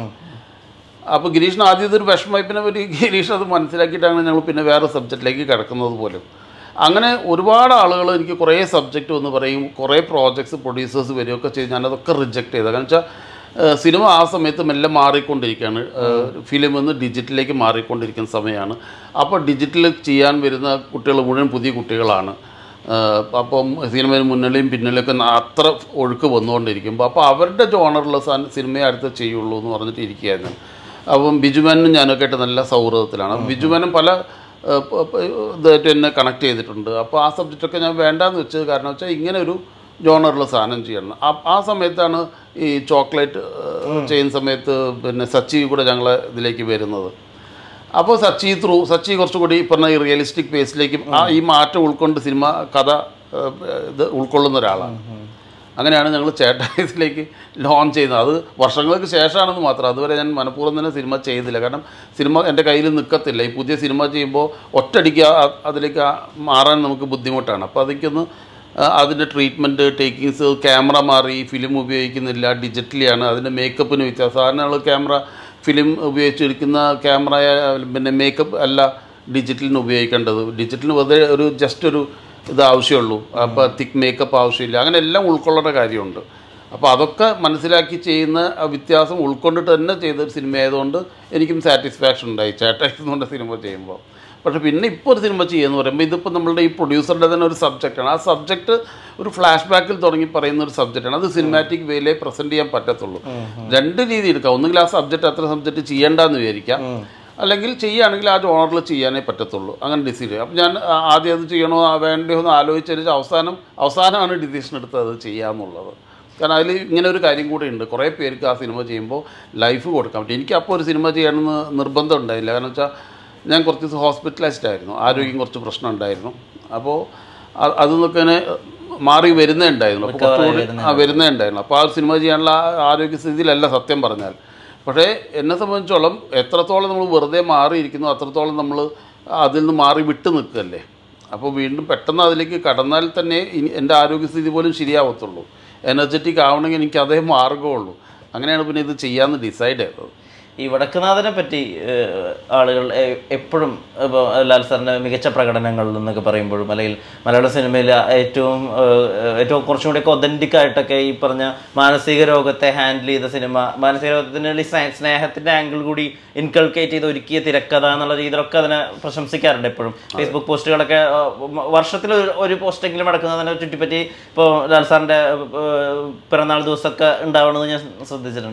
അപ്പോൾ ഗിരീഷിന് ആദ്യം ഇതൊരു വിഷമമായി പിന്നെ ഒരു ഗിരീഷ് അത് മനസ്സിലാക്കിയിട്ടാണ് ഞങ്ങൾ പിന്നെ വേറെ സബ്ജക്റ്റിലേക്ക് കിടക്കുന്നത് പോലും അങ്ങനെ ഒരുപാട് ആളുകൾ എനിക്ക് കുറേ സബ്ജക്റ്റ് എന്ന് പറയും കുറേ പ്രോജക്ട്സ് പ്രൊഡ്യൂസേഴ്സ് വരികയൊക്കെ ചെയ്ത് ഞാനതൊക്കെ റിജക്റ്റ് ചെയ്തത് കാരണം വെച്ചാൽ ഏഹ് സിനിമ ആ സമയത്ത് മെല്ലെ മാറിക്കൊണ്ടിരിക്കുകയാണ് ഫിലിം നിന്ന് ഡിജിറ്റലിലേക്ക് മാറിക്കൊണ്ടിരിക്കുന്ന സമയമാണ് അപ്പോൾ ഡിജിറ്റൽ ചെയ്യാൻ വരുന്ന കുട്ടികൾ മുഴുവൻ പുതിയ കുട്ടികളാണ് ഏഹ് അപ്പം സിനിമയിൽ മുന്നിലെയും പിന്നിലൊക്കെ ന- അത്ര ഒഴുക്ക് വന്നുകൊണ്ടിരിക്കുമ്പോൾ അപ്പോൾ അവരുടെ ജോണറുള്ള സാധനം സിനിമയെ അടുത്ത് ചെയ്യുള്ളൂ എന്ന് പറഞ്ഞിട്ട് ഇരിക്കുകയായിരുന്നു അപ്പം ബിജുമേനും ഞാനൊക്കെ ആയിട്ട് നല്ല സൗഹൃദത്തിലാണ് അപ്പം ബിജുമേനും പല ഏഹ്, പ- പ- ഇതായിട്ട് എന്നെ കണക്ട് ചെയ്തിട്ടുണ്ട് അപ്പോൾ ആ സബ്ജക്റ്റൊക്കെ ഞാൻ വേണ്ടാന്ന് വെച്ചത് കാരണം വെച്ചാൽ ഇങ്ങനെ ഒരു ജോണറുള്ള സാധനം ചെയ്യണം ആ ആ സമയത്താണ് ഈ ചോക്ലേറ്റ് ഏഹ്, ചെയ്യുന്ന സമയത്ത് പിന്നെ സച്ചി കൂടെ ഞങ്ങളെ ഇതിലേക്ക് വരുന്നത് അപ്പോൾ സച്ചി ത്രൂ സച്ചി കുറച്ചുകൂടി ഈ പറഞ്ഞ ഈ റിയലിസ്റ്റിക് പേസിലേക്ക് ആ ഈ മാറ്റം ഉൾക്കൊണ്ട് സിനിമ കഥ ഏഹ്, ഇത് ഉൾക്കൊള്ളുന്ന ഒരാളാണ് അങ്ങനെയാണ് ഞങ്ങൾ ചേട്ടായത്തിലേക്ക് ലോഞ്ച് ചെയ്യുന്നത് അത് വർഷങ്ങൾക്ക് ശേഷമാണെന്ന് മാത്രം അതുവരെ ഞാൻ മനഃപൂർവ്വം തന്നെ സിനിമ ചെയ്തില്ല കാരണം സിനിമ എൻ്റെ കയ്യിൽ നിൽക്കത്തില്ല ഈ പുതിയ സിനിമ ചെയ്യുമ്പോൾ ഒറ്റയടിക്ക് ആ- അതിലേക്ക് ആ മാറാൻ നമുക്ക് ബുദ്ധിമുട്ടാണ് അപ്പോൾ അതൊക്കെയൊന്ന് ആ, അതിൻ്റെ ട്രീറ്റ്മെൻറ്റ് ടേക്കിങ്സ് ക്യാമറ മാറി ഫിലിം ഉപയോഗിക്കുന്നില്ല ഡിജിറ്റലിയാണ് അതിൻ്റെ മേക്കപ്പിന് വ്യത്യാസം സാധാരണ നമ്മൾ ക്യാമറ ഫിലിം ഉപയോഗിച്ചിരിക്കുന്ന ക്യാമറ പിന്നെ മേക്കപ്പ് അല്ല ഡിജിറ്റലിന് ഉപയോഗിക്കേണ്ടത് ഡിജിറ്റലിന് വെറുതെ ഒരു ജസ്റ്റ് ഒരു ഇത് ആവശ്യമുള്ളൂ അപ്പോൾ തിക്ക് മേക്കപ്പ് ആവശ്യമില്ല അങ്ങനെ എല്ലാം ഉൾക്കൊള്ളേണ്ട കാര്യമുണ്ട് അപ്പോൾ അതൊക്കെ മനസ്സിലാക്കി ചെയ്യുന്ന ആ വ്യത്യാസം ഉൾക്കൊണ്ടിട്ട് തന്നെ ചെയ്ത ഒരു സിനിമ ആയതുകൊണ്ട് എനിക്കും സാറ്റിസ്ഫാക്ഷൻ ഉണ്ടായി ചേട്ടായിരുന്നുകൊണ്ട് സിനിമ ചെയ്യുമ്പോൾ പക്ഷേ പിന്നെ ഇപ്പോൾ ഒരു സിനിമ ചെയ്യുമെന്ന് പറയുമ്പോൾ ഇതിപ്പോൾ നമ്മളുടെ ഈ പ്രൊഡ്യൂസറുടെ തന്നെ ഒരു സബ്ജക്റ്റാണ് ആ സബ്ജക്റ്റ് ഒരു ഫ്ലാഷ് ബാക്കിൽ തുടങ്ങി പറയുന്ന ഒരു സബ്ജക്റ്റാണ് അത് സിനിമാറ്റിക് വേയിലേ പ്രസൻറ്റ് ചെയ്യാൻ പറ്റത്തുള്ളൂ രണ്ട് രീതി എടുക്കാം ഒന്നുകിൽ ആ സബ്ജക്റ്റ് അത്ര സബ്ജക്റ്റ് ചെയ്യേണ്ടെന്ന് വിചാരിക്കാം അല്ലെങ്കിൽ ചെയ്യുകയാണെങ്കിൽ ആ ജോണറിൽ ചെയ്യാനേ പറ്റത്തുള്ളൂ അങ്ങനെ ഡിസൈഡ് ചെയ്യും അപ്പം ഞാൻ ആ- ആദ്യം അത് ചെയ്യണോ ആ വേണ്ടയോ എന്ന് ആലോചിച്ചതിന് അവസാനം അവസാനമാണ് ഡിസിഷൻ എടുത്തത് അത് ചെയ്യാമെന്നുള്ളത് കാരണം അതിൽ ഇങ്ങനെ ഒരു കാര്യം കൂടി ഉണ്ട് കുറേ പേർക്ക് ആ സിനിമ ചെയ്യുമ്പോൾ ലൈഫ് കൊടുക്കാൻ പറ്റും എനിക്ക് അപ്പോൾ ഒരു സിനിമ ചെയ്യണമെന്ന് നിർബന്ധം ഉണ്ടായില്ല കാരണം വെച്ചാൽ ഞാൻ കുറച്ച് ദിവസം ഹോസ്പിറ്റലൈസ്ഡ് ആയിരുന്നു ആരോഗ്യം കുറച്ച് പ്രശ്നം ഉണ്ടായിരുന്നു അപ്പോൾ അ- അതിൽ നിന്നൊക്കെ ഇങ്ങനെ മാറി വരുന്നേ ഉണ്ടായിരുന്നു അപ്പോൾ കുറച്ചുകൂടി ആ വരുന്നേ ഉണ്ടായിരുന്നു അപ്പോൾ ആ ഒരു സിനിമ ചെയ്യാനുള്ള ആ ആരോഗ്യസ്ഥിതിയിലല്ല സത്യം പറഞ്ഞാൽ പക്ഷേ എന്നെ സംബന്ധിച്ചോളം എത്രത്തോളം നമ്മൾ വെറുതെ മാറിയിരിക്കുന്നു അത്രത്തോളം നമ്മൾ അതിൽ നിന്ന് മാറി വിട്ടു നിൽക്കുകയല്ലേ അപ്പോൾ വീണ്ടും പെട്ടെന്ന് അതിലേക്ക് കടന്നാൽ തന്നെ ഇനി എൻ്റെ ആരോഗ്യസ്ഥിതി പോലും ശരിയാവത്തുള്ളൂ എനർജറ്റിക് ആവണമെങ്കിൽ എനിക്ക് അതേ മാർഗ്ഗമുള്ളൂ അങ്ങനെയാണ് പിന്നെ ഇത് ചെയ്യാമെന്ന് ഡിസൈഡ് ചെയ്തത് ഈ വടക്കുനാഥനെ പറ്റി ഏഹ്, ആളുകൾ എ- എപ്പോഴും ഇപ്പോൾ ലാൽ സാറിൻ്റെ മികച്ച പ്രകടനങ്ങൾ എന്നൊക്കെ പറയുമ്പോഴും അല്ലെങ്കിൽ മലയാള സിനിമയിൽ ഏറ്റവും ഏഹ്, ഏറ്റവും കുറച്ചും കൂടി ഒതൻറ്റിക് ആയിട്ടൊക്കെ ഈ പറഞ്ഞ മാനസിക രോഗത്തെ ഹാൻഡിൽ ചെയ്ത സിനിമ മാനസിക രോഗത്തിന് സ്നേഹത്തിൻ്റെ ആംഗിൾ കൂടി ഇൻകൾക്കേറ്റ് ചെയ്ത് ഒരുക്കിയ തിരക്കഥ എന്നുള്ള രീതിയിലൊക്കെ അതിനെ പ്രശംസിക്കാറുണ്ട് എപ്പോഴും ഫേസ്ബുക്ക് പോസ്റ്റുകളൊക്കെ ഏഹ്, വർഷത്തിൽ ഒരു- ഒരു പോസ്റ്റെങ്കിലും അടക്കുന്നതിനെ ചുറ്റിപ്പറ്റി ഇപ്പോൾ ലാൽ സാറിൻ്റെ ഏഹ്, പിറന്നാൾ ദിവസമൊക്കെ ഉണ്ടാവണമെന്ന് ഞാൻ ശ്രദ്ധിച്ചിട്ടുണ്ട്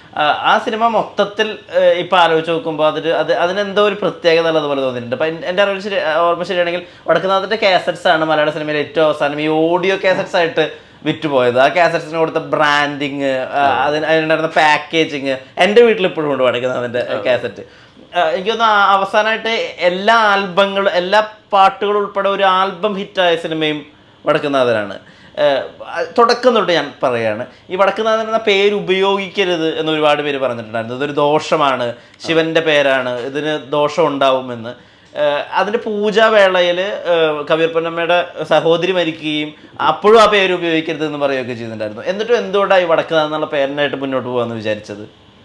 ആ, ആ സിനിമ മൊത്തത്തിൽ ഏഹ്, ഇപ്പൊ ആലോചിച്ച് നോക്കുമ്പോൾ അതിന് അത് അതിനെന്തോ ഒരു പ്രത്യേകത ഉള്ളതുപോലെ തോന്നിയിട്ടുണ്ട് അപ്പൊ എൻ- എൻ്റെ അറിവ് ശരി ഓർമ്മ ശരിയാണെങ്കിൽ വടക്കുന്നാഥിന്റെ കാസറ്റ്സ് ആണ് മലയാള സിനിമയിൽ ഏറ്റവും അവസാനം ഈ ഓഡിയോ കാസറ്റ്സ് ആയിട്ട് വിറ്റുപോയത് ആ കാസറ്റ്സിന് കൊടുത്ത ബ്രാൻഡിങ് അതിന് അതിനുണ്ടായിരുന്ന പാക്കേജിങ് എൻ്റെ വീട്ടിൽ ഇപ്പോഴും ഉണ്ട് വടക്കുന്നാഥിന്റെ കാസറ്റ് എനിക്ക് തോന്നുന്നു ആ അവസാനമായിട്ട് എല്ലാ ആൽബങ്ങളും എല്ലാ പാട്ടുകളും ഉൾപ്പെടെ ഒരു ആൽബം ഹിറ്റായ സിനിമയും വടക്കുന്നാഥനാണ് ഏഹ് അഹ് തുടക്കം തൊട്ട് ഞാൻ പറയാണ് ഈ വടക്കുന്നാഥൻ എന്ന പേര് ഉപയോഗിക്കരുത് എന്ന് ഒരുപാട് പേര് പറഞ്ഞിട്ടുണ്ടായിരുന്നു ഇതൊരു ദോഷമാണ് ശിവന്റെ പേരാണ് ഇതിന് ദോഷം ഉണ്ടാവുമെന്ന് ഏഹ് അതിന്റെ പൂജാവേളയിൽ കബീർ പൊന്നമ്മയുടെ സഹോദരി മരിക്കുകയും അപ്പോഴും ആ പേര് ഉപയോഗിക്കരുത് എന്ന് പറയുകയൊക്കെ ചെയ്തിട്ടുണ്ടായിരുന്നു എന്നിട്ടും എന്തുകൊണ്ടാണ് ഈ വടക്കുന്നാഥൻ എന്നുള്ള പേരിനായിട്ട് മുന്നോട്ട് പോകാമെന്ന് വിചാരിച്ചത്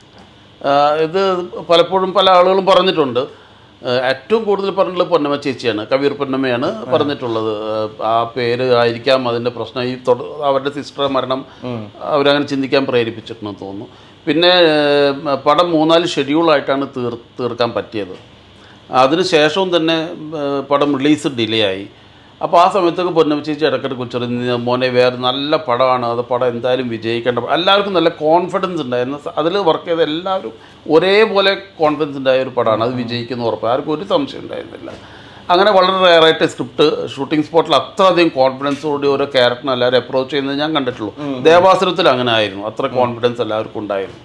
ആ, ഇത് പലപ്പോഴും പല ആളുകളും പറഞ്ഞിട്ടുണ്ട് ആ, ഏറ്റവും കൂടുതൽ പറഞ്ഞിട്ടുള്ളത് പൊന്നമ്മ ചേച്ചിയാണ് കബീർ പൊന്നമ്മയാണ് പറഞ്ഞിട്ടുള്ളത് ആ, ആ പേര് ആയിരിക്കാം അതിൻ്റെ പ്രശ്നം ഈ തൊട- അവരുടെ സിസ്റ്റർ മരണം അവരങ്ങനെ ചിന്തിക്കാൻ പ്രേരിപ്പിച്ചിട്ടുണ്ടെന്ന് തോന്നുന്നു പിന്നെ ആ, പടം മൂന്നാല് ഷെഡ്യൂളായിട്ടാണ് തീർ തീർക്കാൻ പറ്റിയത് അതിന് ശേഷവും തന്നെ ആ, പടം റിലീസ് ഡിലേ ആയി അപ്പോൾ ആ സമയത്തൊക്കെ പൊന്നമ്മ ചേച്ചി ഇടയ്ക്കിടയ്ക്ക് കുറിച്ചറിഞ്ഞ മോനെ വേറെ നല്ല പടമാണ് അത് പടം എന്തായാലും വിജയിക്കേണ്ട പടം." എല്ലാവർക്കും നല്ല കോൺഫിഡൻസ് ഉണ്ടായിരുന്നു അതിൽ വർക്ക് ചെയ്ത എല്ലാവരും ഒരേപോലെ കോൺഫിഡൻസ് ഉണ്ടായ ഒരു പടമാണ് അത് വിജയിക്കുന്ന ഉറപ്പ് ആർക്കും ഒരു സംശയം ഉണ്ടായിരുന്നില്ല അങ്ങനെ വളരെ റയറായിട്ട് സ്ക്രിപ്റ്റ് ഷൂട്ടിംഗ് സ്പോട്ടിൽ അത്രയധികം കോൺഫിഡൻസോടെ ഓരോ ക്യാരക്ടറിനെ എല്ലാവരും അപ്രോച്ച് ചെയ്യുന്നത് ഞാൻ കണ്ടിട്ടുള്ളൂ ദേവാസുരത്തിൽ അങ്ങനെ ആയിരുന്നു അത്ര കോൺഫിഡൻസ് എല്ലാവർക്കും ഉണ്ടായിരുന്നു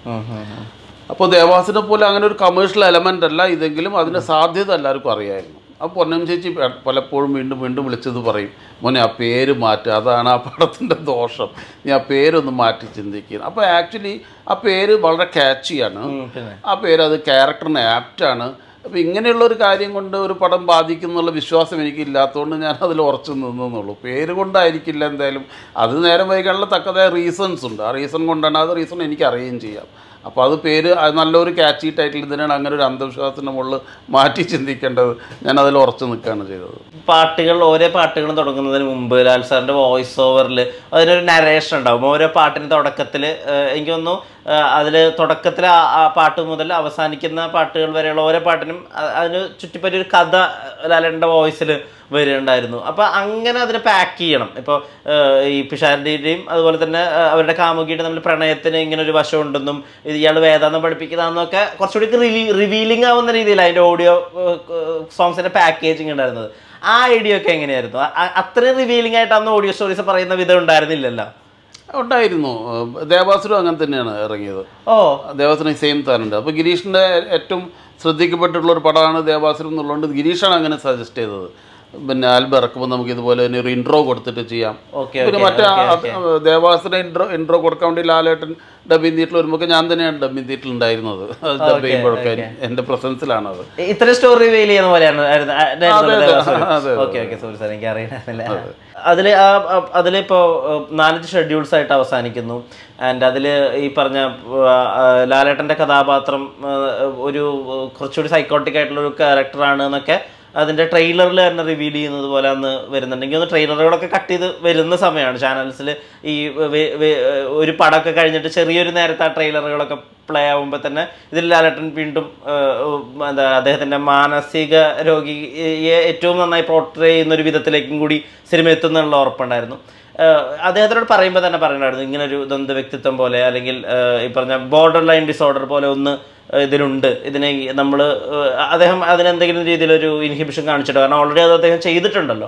അപ്പോൾ ദേവാസിനെ പോലെ അങ്ങനെ ഒരു കമേഴ്ഷ്യൽ എലമെൻ്റ് അല്ല ഇതെങ്കിലും അതിൻ്റെ സാധ്യത എല്ലാവർക്കും അറിയായിരുന്നു അപ്പോൾ പൊന്നം ചേച്ചി പ- പലപ്പോഴും വീണ്ടും വീണ്ടും വിളിച്ചത് പറയും മോനെ ആ പേര് മാറ്റുക അതാണ് ആ പടത്തിൻ്റെ ദോഷം നീ ആ പേരൊന്ന് മാറ്റി ചിന്തിക്കുക അപ്പോൾ ആക്ച്വലി ആ പേര് വളരെ ക്യാച്ചിയാണ് പിന്നെ ആ പേര് അത് ക്യാരക്ടറിന് ആപ്റ്റാണ് അപ്പോൾ ഇങ്ങനെയുള്ള ഒരു കാര്യം കൊണ്ട് ഒരു പടം ബാധിക്കും എന്നുള്ള വിശ്വാസം എനിക്ക് ഇല്ലാത്തതുകൊണ്ട് ഞാൻ അതിൽ ഉറച്ചു നിന്നെന്നുള്ളൂ പേര് കൊണ്ടായിരിക്കില്ല എന്തായാലും അത് നേരം വൈകാനുള്ള തക്കതായ റീസൺസ് ഉണ്ട് ആ റീസൺ കൊണ്ടാണ് അത് റീസൺ എനിക്ക് അറിയുകയും ചെയ്യാം അപ്പോൾ അത് പേര് അത് നല്ലൊരു ക്യാച്ചി ടൈറ്റിൽ ഇതിനാണ് അങ്ങനെ ഒരു അന്ധവിശ്വാസത്തിൻ്റെ മുകളിൽ മാറ്റി ചിന്തിക്കേണ്ടത് ഞാൻ അതിൽ ഉറച്ചു നിൽക്കുകയാണ് ചെയ്തത് പാട്ടുകൾ ഓരോ പാട്ടുകളും തുടങ്ങുന്നതിന് മുമ്പ് ലാൽ സാറിന്റെ വോയിസ് ഓവറിൽ അതിനൊരു നരേഷൻ ഉണ്ടാവും ഓരോ പാട്ടിന് തുടക്കത്തിൽ എനിക്ക് തോന്നുന്നു അതിൽ തുടക്കത്തിൽ ആ പാട്ട് മുതൽ അവസാനിക്കുന്ന പാട്ടുകൾ വരെയുള്ള ഓരോ പാട്ടിനും അ- അതിന് ചുറ്റിപ്പറ്റി ഒരു കഥ ലാലേട്ടൻ്റെ വോയിസിൽ വരികയുണ്ടായിരുന്നു അപ്പോൾ അങ്ങനെ അതിനെ പാക്ക് ചെയ്യണം ഇപ്പോൾ ഈ പിഷാരടിയുടെയും അതുപോലെ തന്നെ ആ, അവരുടെ കാമുകിയുടെ നമ്മൾ പ്രണയത്തിന് ഇങ്ങനെ ഒരു വശമുണ്ടെന്നും ഇത് ഇയാൾ വേദാന്തം പഠിപ്പിക്കുന്നതെന്നൊക്കെ കുറച്ചുകൂടി റിവീ റിവീലിംഗ് ആവുന്ന രീതിയിൽ അതിൻ്റെ ഓഡിയോ സോങ്സിൻ്റെ പാക്കേജിങ് ഉണ്ടായിരുന്നത് ആ ഐഡിയ ഒക്കെ എങ്ങനെയായിരുന്നു അ- അ- അത്രയും റിവീലിംഗ് ആയിട്ട് അന്ന് ഓഡിയോ സ്റ്റോറീസ് പറയുന്ന വിധം ഉണ്ടായിരുന്നില്ലല്ലോ ഉണ്ടായിരുന്നു ദേവാസുരം അങ്ങനെ തന്നെയാണ് ഇറങ്ങിയത് ഓ ദേവാസുരം സെയിം താനുണ്ട് അപ്പോൾ ഗിരീഷിൻ്റെ ഏറ്റവും ശ്രദ്ധിക്കപ്പെട്ടിട്ടുള്ള ഒരു പടമാണ് ദേവാസുരം എന്നുള്ളതുകൊണ്ട് ഗിരീഷാണ് അങ്ങനെ സജസ്റ്റ് ചെയ്തത് പിന്നെ ആൽബം ഇറക്കുമ്പോൾ നമുക്ക് ഇതുപോലെ തന്നെ ഒരു ഇൻട്രോ കൊടുത്തിട്ട് ചെയ്യാം ഓക്കെ പിന്നെ മറ്റേ ദേവാസുര ഇൻട്രോ ഇൻട്രോ കൊടുക്കാൻ വേണ്ടി ലാലേട്ടൻ ഡബിങ് തീറ്റിൽ വരുമ്പോൾ ഞാൻ തന്നെയാണ് ഡബിങ് തീറ്റിൽ ഉണ്ടായിരുന്നത് ഡബ് ചെയ്യുമ്പോഴൊക്കെ എൻ്റെ പ്രസൻസിലാണത് ഇത്ര സ്റ്റോറി റിവീൽ ചെയ്യുന്ന പോലെയാണ് ആയിരുന്നു- ആ- ആയിരുന്നു അതെ, ദേവാസുരം. അതെ, ഓക്കെ ഓക്കെ സോറി സാർ എനിക്ക് അറിയണമെന്നില്ല അതിൽ ആ ആ- അതിലിപ്പോ ഏഹ്, നാലഞ്ച് ഷെഡ്യൂൾസ് ആയിട്ട് അവസാനിക്കുന്നു ആൻഡ് അതിൽ ഈ പറഞ്ഞ ആ, ആ, ലാലേട്ടന്റെ കഥാപാത്രം ആ, ഒരു ഏഹ്, കുറച്ചുകൂടി സൈക്കോട്ടിക് ആയിട്ടുള്ള ഒരു ക്യാരക്ടറാണ് എന്നൊക്കെ അതിന്റെ ട്രെയിലറിൽ തന്നെ റിവീൽ ചെയ്യുന്നത് പോലെ അന്ന് വരുന്നുണ്ടെങ്കിൽ ഒന്ന് ട്രെയിലറുകളൊക്കെ കട്ട് ചെയ്ത് വരുന്ന സമയമാണ് ചാനൽസിൽ ഈ വെ- വെ- ഒരു പടമൊക്കെ കഴിഞ്ഞിട്ട് ചെറിയൊരു നേരത്തെ ആ ട്രെയിലറുകളൊക്കെ പ്ലേ ആകുമ്പോൾ തന്നെ ഇതിൽ ലാലേട്ടൻ വീണ്ടും ഏഹ്, ഉം, എന്താ അദ്ദേഹത്തിന്റെ മാനസിക രോഗിയെ ഏറ്റവും നന്നായി പോർട്രേ ചെയ്യുന്ന ഒരു വിധത്തിലേക്കും കൂടി സിനിമ എത്തുന്നുള്ള ഉറപ്പുണ്ടായിരുന്നു ഏഹ്, അദ്ദേഹത്തിനോട് പറയുമ്പോൾ തന്നെ പറയുന്നുണ്ടായിരുന്നു ഇങ്ങനെ ഒരു ദ്വന്ദ് വ്യക്തിത്വം പോലെ അല്ലെങ്കിൽ ഏഹ്, ഈ പറഞ്ഞ ബോർഡർ ലൈൻ ഡിസോർഡർ പോലെ ഒന്ന് ഏഹ്, ഇതിലുണ്ട് ഇതിനെ നമ്മൾ അദ്ദേഹം അതിനെന്തെങ്കിലും രീതിയിലൊരു ഇൻഹിബിഷൻ കാണിച്ചിട്ടോ കാരണം ഓൾറെഡി അത് അദ്ദേഹം ചെയ്തിട്ടുണ്ടല്ലോ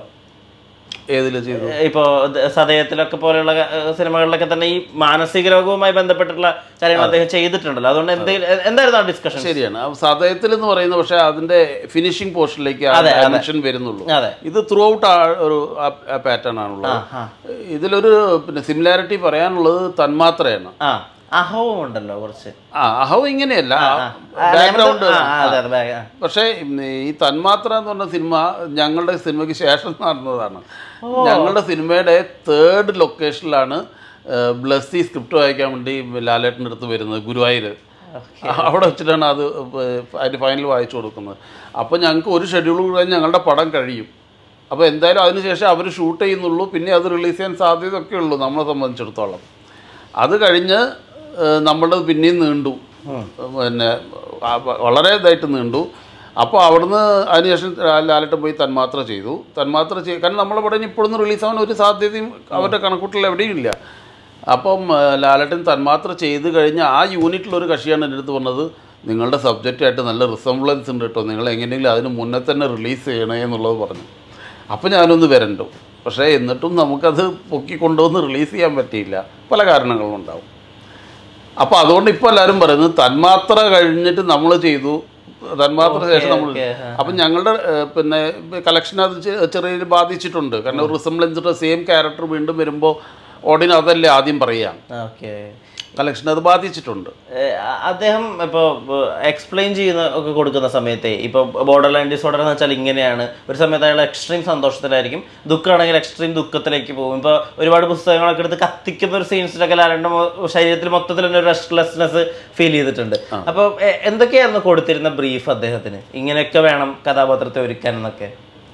ഏതിൽ ചെയ്തു ഇപ്പോൾ സദയത്തിലൊക്കെ പോലെയുള്ള ഏഹ്, സിനിമകളിലൊക്കെ തന്നെ ഈ മാനസിക രോഗവുമായി ബന്ധപ്പെട്ടിട്ടുള്ള കാര്യങ്ങൾ അദ്ദേഹം ചെയ്തിട്ടുണ്ടല്ലോ അതുകൊണ്ട് എന്തെങ്കിലും എന്തായിരുന്നു ആ ഡിസ്കഷൻ ശരിയാണ് ആ സദയത്തിൽ എന്ന് പറയുന്നത് പക്ഷേ അതിൻ്റെ ഫിനിഷിംഗ് പോർഷനിലേക്ക് ആ ഡയമെൻഷൻ വരുന്നുള്ളൂ അതെ ഇത് ത്രൂ ഔട്ട് ഒരു പാറ്റേൺ ആണുള്ളത് ആ. ഇതിലൊരു പിന്നെ സിമിലാരിറ്റി പറയാനുള്ളത് തന്മാത്രയാണ് ആ അഹവും ഉണ്ടല്ലോ കുറച്ച് ആ അഹവ് ഇങ്ങനെയല്ല ആ, ബാക്ക്ഗ്രൗണ്ട് ആ, ആ, അതെ, അതെ, back- ആ. പക്ഷേ ഉം, ഈ തന്മാത്ര എന്ന് പറഞ്ഞ സിനിമ ഞങ്ങളുടെ സിനിമയ്ക്ക് ശേഷം നടന്നതാണ് ഞങ്ങളുടെ സിനിമയുടെ തേർഡ് ലൊക്കേഷനിലാണ് ബ്ലസ്സി സ്ക്രിപ്റ്റ് വായിക്കാൻ വേണ്ടി ലാലേട്ടൻ്റെ അടുത്ത് വരുന്നത് ഗുരുവായൂർ അവിടെ വെച്ചിട്ടാണ് അത് അതിൻ്റെ ഫൈനൽ വായിച്ചു കൊടുക്കുന്നത് അപ്പോൾ ഞങ്ങൾക്ക് ഒരു ഷെഡ്യൂൾ കഴിഞ്ഞ് ഞങ്ങളുടെ പടം കഴിയും അപ്പോൾ എന്തായാലും അതിനുശേഷം അവർ ഷൂട്ട് ചെയ്യുന്നുള്ളൂ പിന്നെ അത് റിലീസ് ചെയ്യാൻ സാധ്യതയൊക്കെ ഉള്ളൂ നമ്മളെ സംബന്ധിച്ചിടത്തോളം അത് കഴിഞ്ഞ് നമ്മൾ പിന്നെയും നീണ്ടു പിന്നെ ആ വ- വളരെ ഇതായിട്ട് നീണ്ടു അപ്പോൾ അവിടുന്ന് അതിനുശേഷം ലാലട്ടൻ പോയി തന്മാത്ര ചെയ്തു തന്മാത്ര ചെയ്ത് കാരണം നമ്മളെ പടം ഇപ്പോഴൊന്നും റിലീസാവാൻ ഒരു സാധ്യതയും അവരുടെ കണക്കൂട്ടിൽ എവിടെയും ഇല്ല അപ്പം ആ, ലാലേട്ടൻ തന്മാത്ര ചെയ്ത് കഴിഞ്ഞ ആ യൂണിറ്റിലൊരു കക്ഷിയാണ് എൻ്റെ അടുത്ത് പറഞ്ഞത് നിങ്ങളുടെ സബ്ജക്റ്റായിട്ട് നല്ല റിസംബ്ലൻസ് ഉണ്ട് കേട്ടോ നിങ്ങൾ എങ്ങനെയെങ്കിലും അതിന് മുന്നേ തന്നെ റിലീസ് ചെയ്യണേ എന്നുള്ളത് പറഞ്ഞു അപ്പോൾ ഞാനൊന്ന് വരണ്ടു പക്ഷേ എന്നിട്ടും നമുക്കത് പൊക്കി കൊണ്ടുവന്ന് റിലീസ് ചെയ്യാൻ പറ്റിയില്ല പല കാരണങ്ങളും ഉണ്ടാവും അപ്പോൾ അതുകൊണ്ട് ഇപ്പോൾ എല്ലാവരും പറയുന്നത് തന്മാത്ര കഴിഞ്ഞിട്ട് നമ്മൾ ചെയ്തു തന്മാത്ര ശേഷം നമ്മൾ okay, ആ. അപ്പം ഞങ്ങളുടെ ഏഹ്, പിന്നെ കളക്ഷൻ അത് ചെ- ചെറിയ രീതിയിൽ ബാധിച്ചിട്ടുണ്ട് കാരണം റിസംബ്ലൻസിൻ്റെ സെയിം ക്യാരക്ടർ വീണ്ടും വരുമ്പോൾ ഓഡിയൻ അതല്ലേ ആദ്യം പറയാം ഓക്കെ കളക്ഷൻ അത് ബാധിച്ചിട്ടുണ്ട് അദ്ദേഹം ഇപ്പോൾ എക്സ്പ്ലെയിൻ ചെയ്യുന്ന ഒക്കെ കൊടുക്കുന്ന സമയത്തെ ഇപ്പോൾ ബോർഡർ ലൈൻ ഡിസോർഡർ എന്ന് വെച്ചാൽ ഇങ്ങനെയാണ് ഒരു സമയത്ത് അയാൾ എക്സ്ട്രീം സന്തോഷത്തിലായിരിക്കും ദുഃഖമാണെങ്കിൽ എക്സ്ട്രീം ദുഃഖത്തിലേക്ക് പോകും ഇപ്പോൾ ഒരുപാട് പുസ്തകങ്ങളൊക്കെ എടുത്ത് കത്തിക്കുന്ന ഒരു സീൻസിലൊക്കെ ലാലൻ്റെ ശരീരത്തിൽ മൊത്തത്തിൽ തന്നെ ഒരു റെസ്റ്റ്ലെസ്നെസ് ഫീൽ ചെയ്തിട്ടുണ്ട് അപ്പോൾ എന്തൊക്കെയായിരുന്നു കൊടുത്തിരുന്ന ബ്രീഫ് അദ്ദേഹത്തിന് ഇങ്ങനെയൊക്കെ വേണം കഥാപാത്രത്തെ ഒരുക്കാൻ എന്നൊക്കെ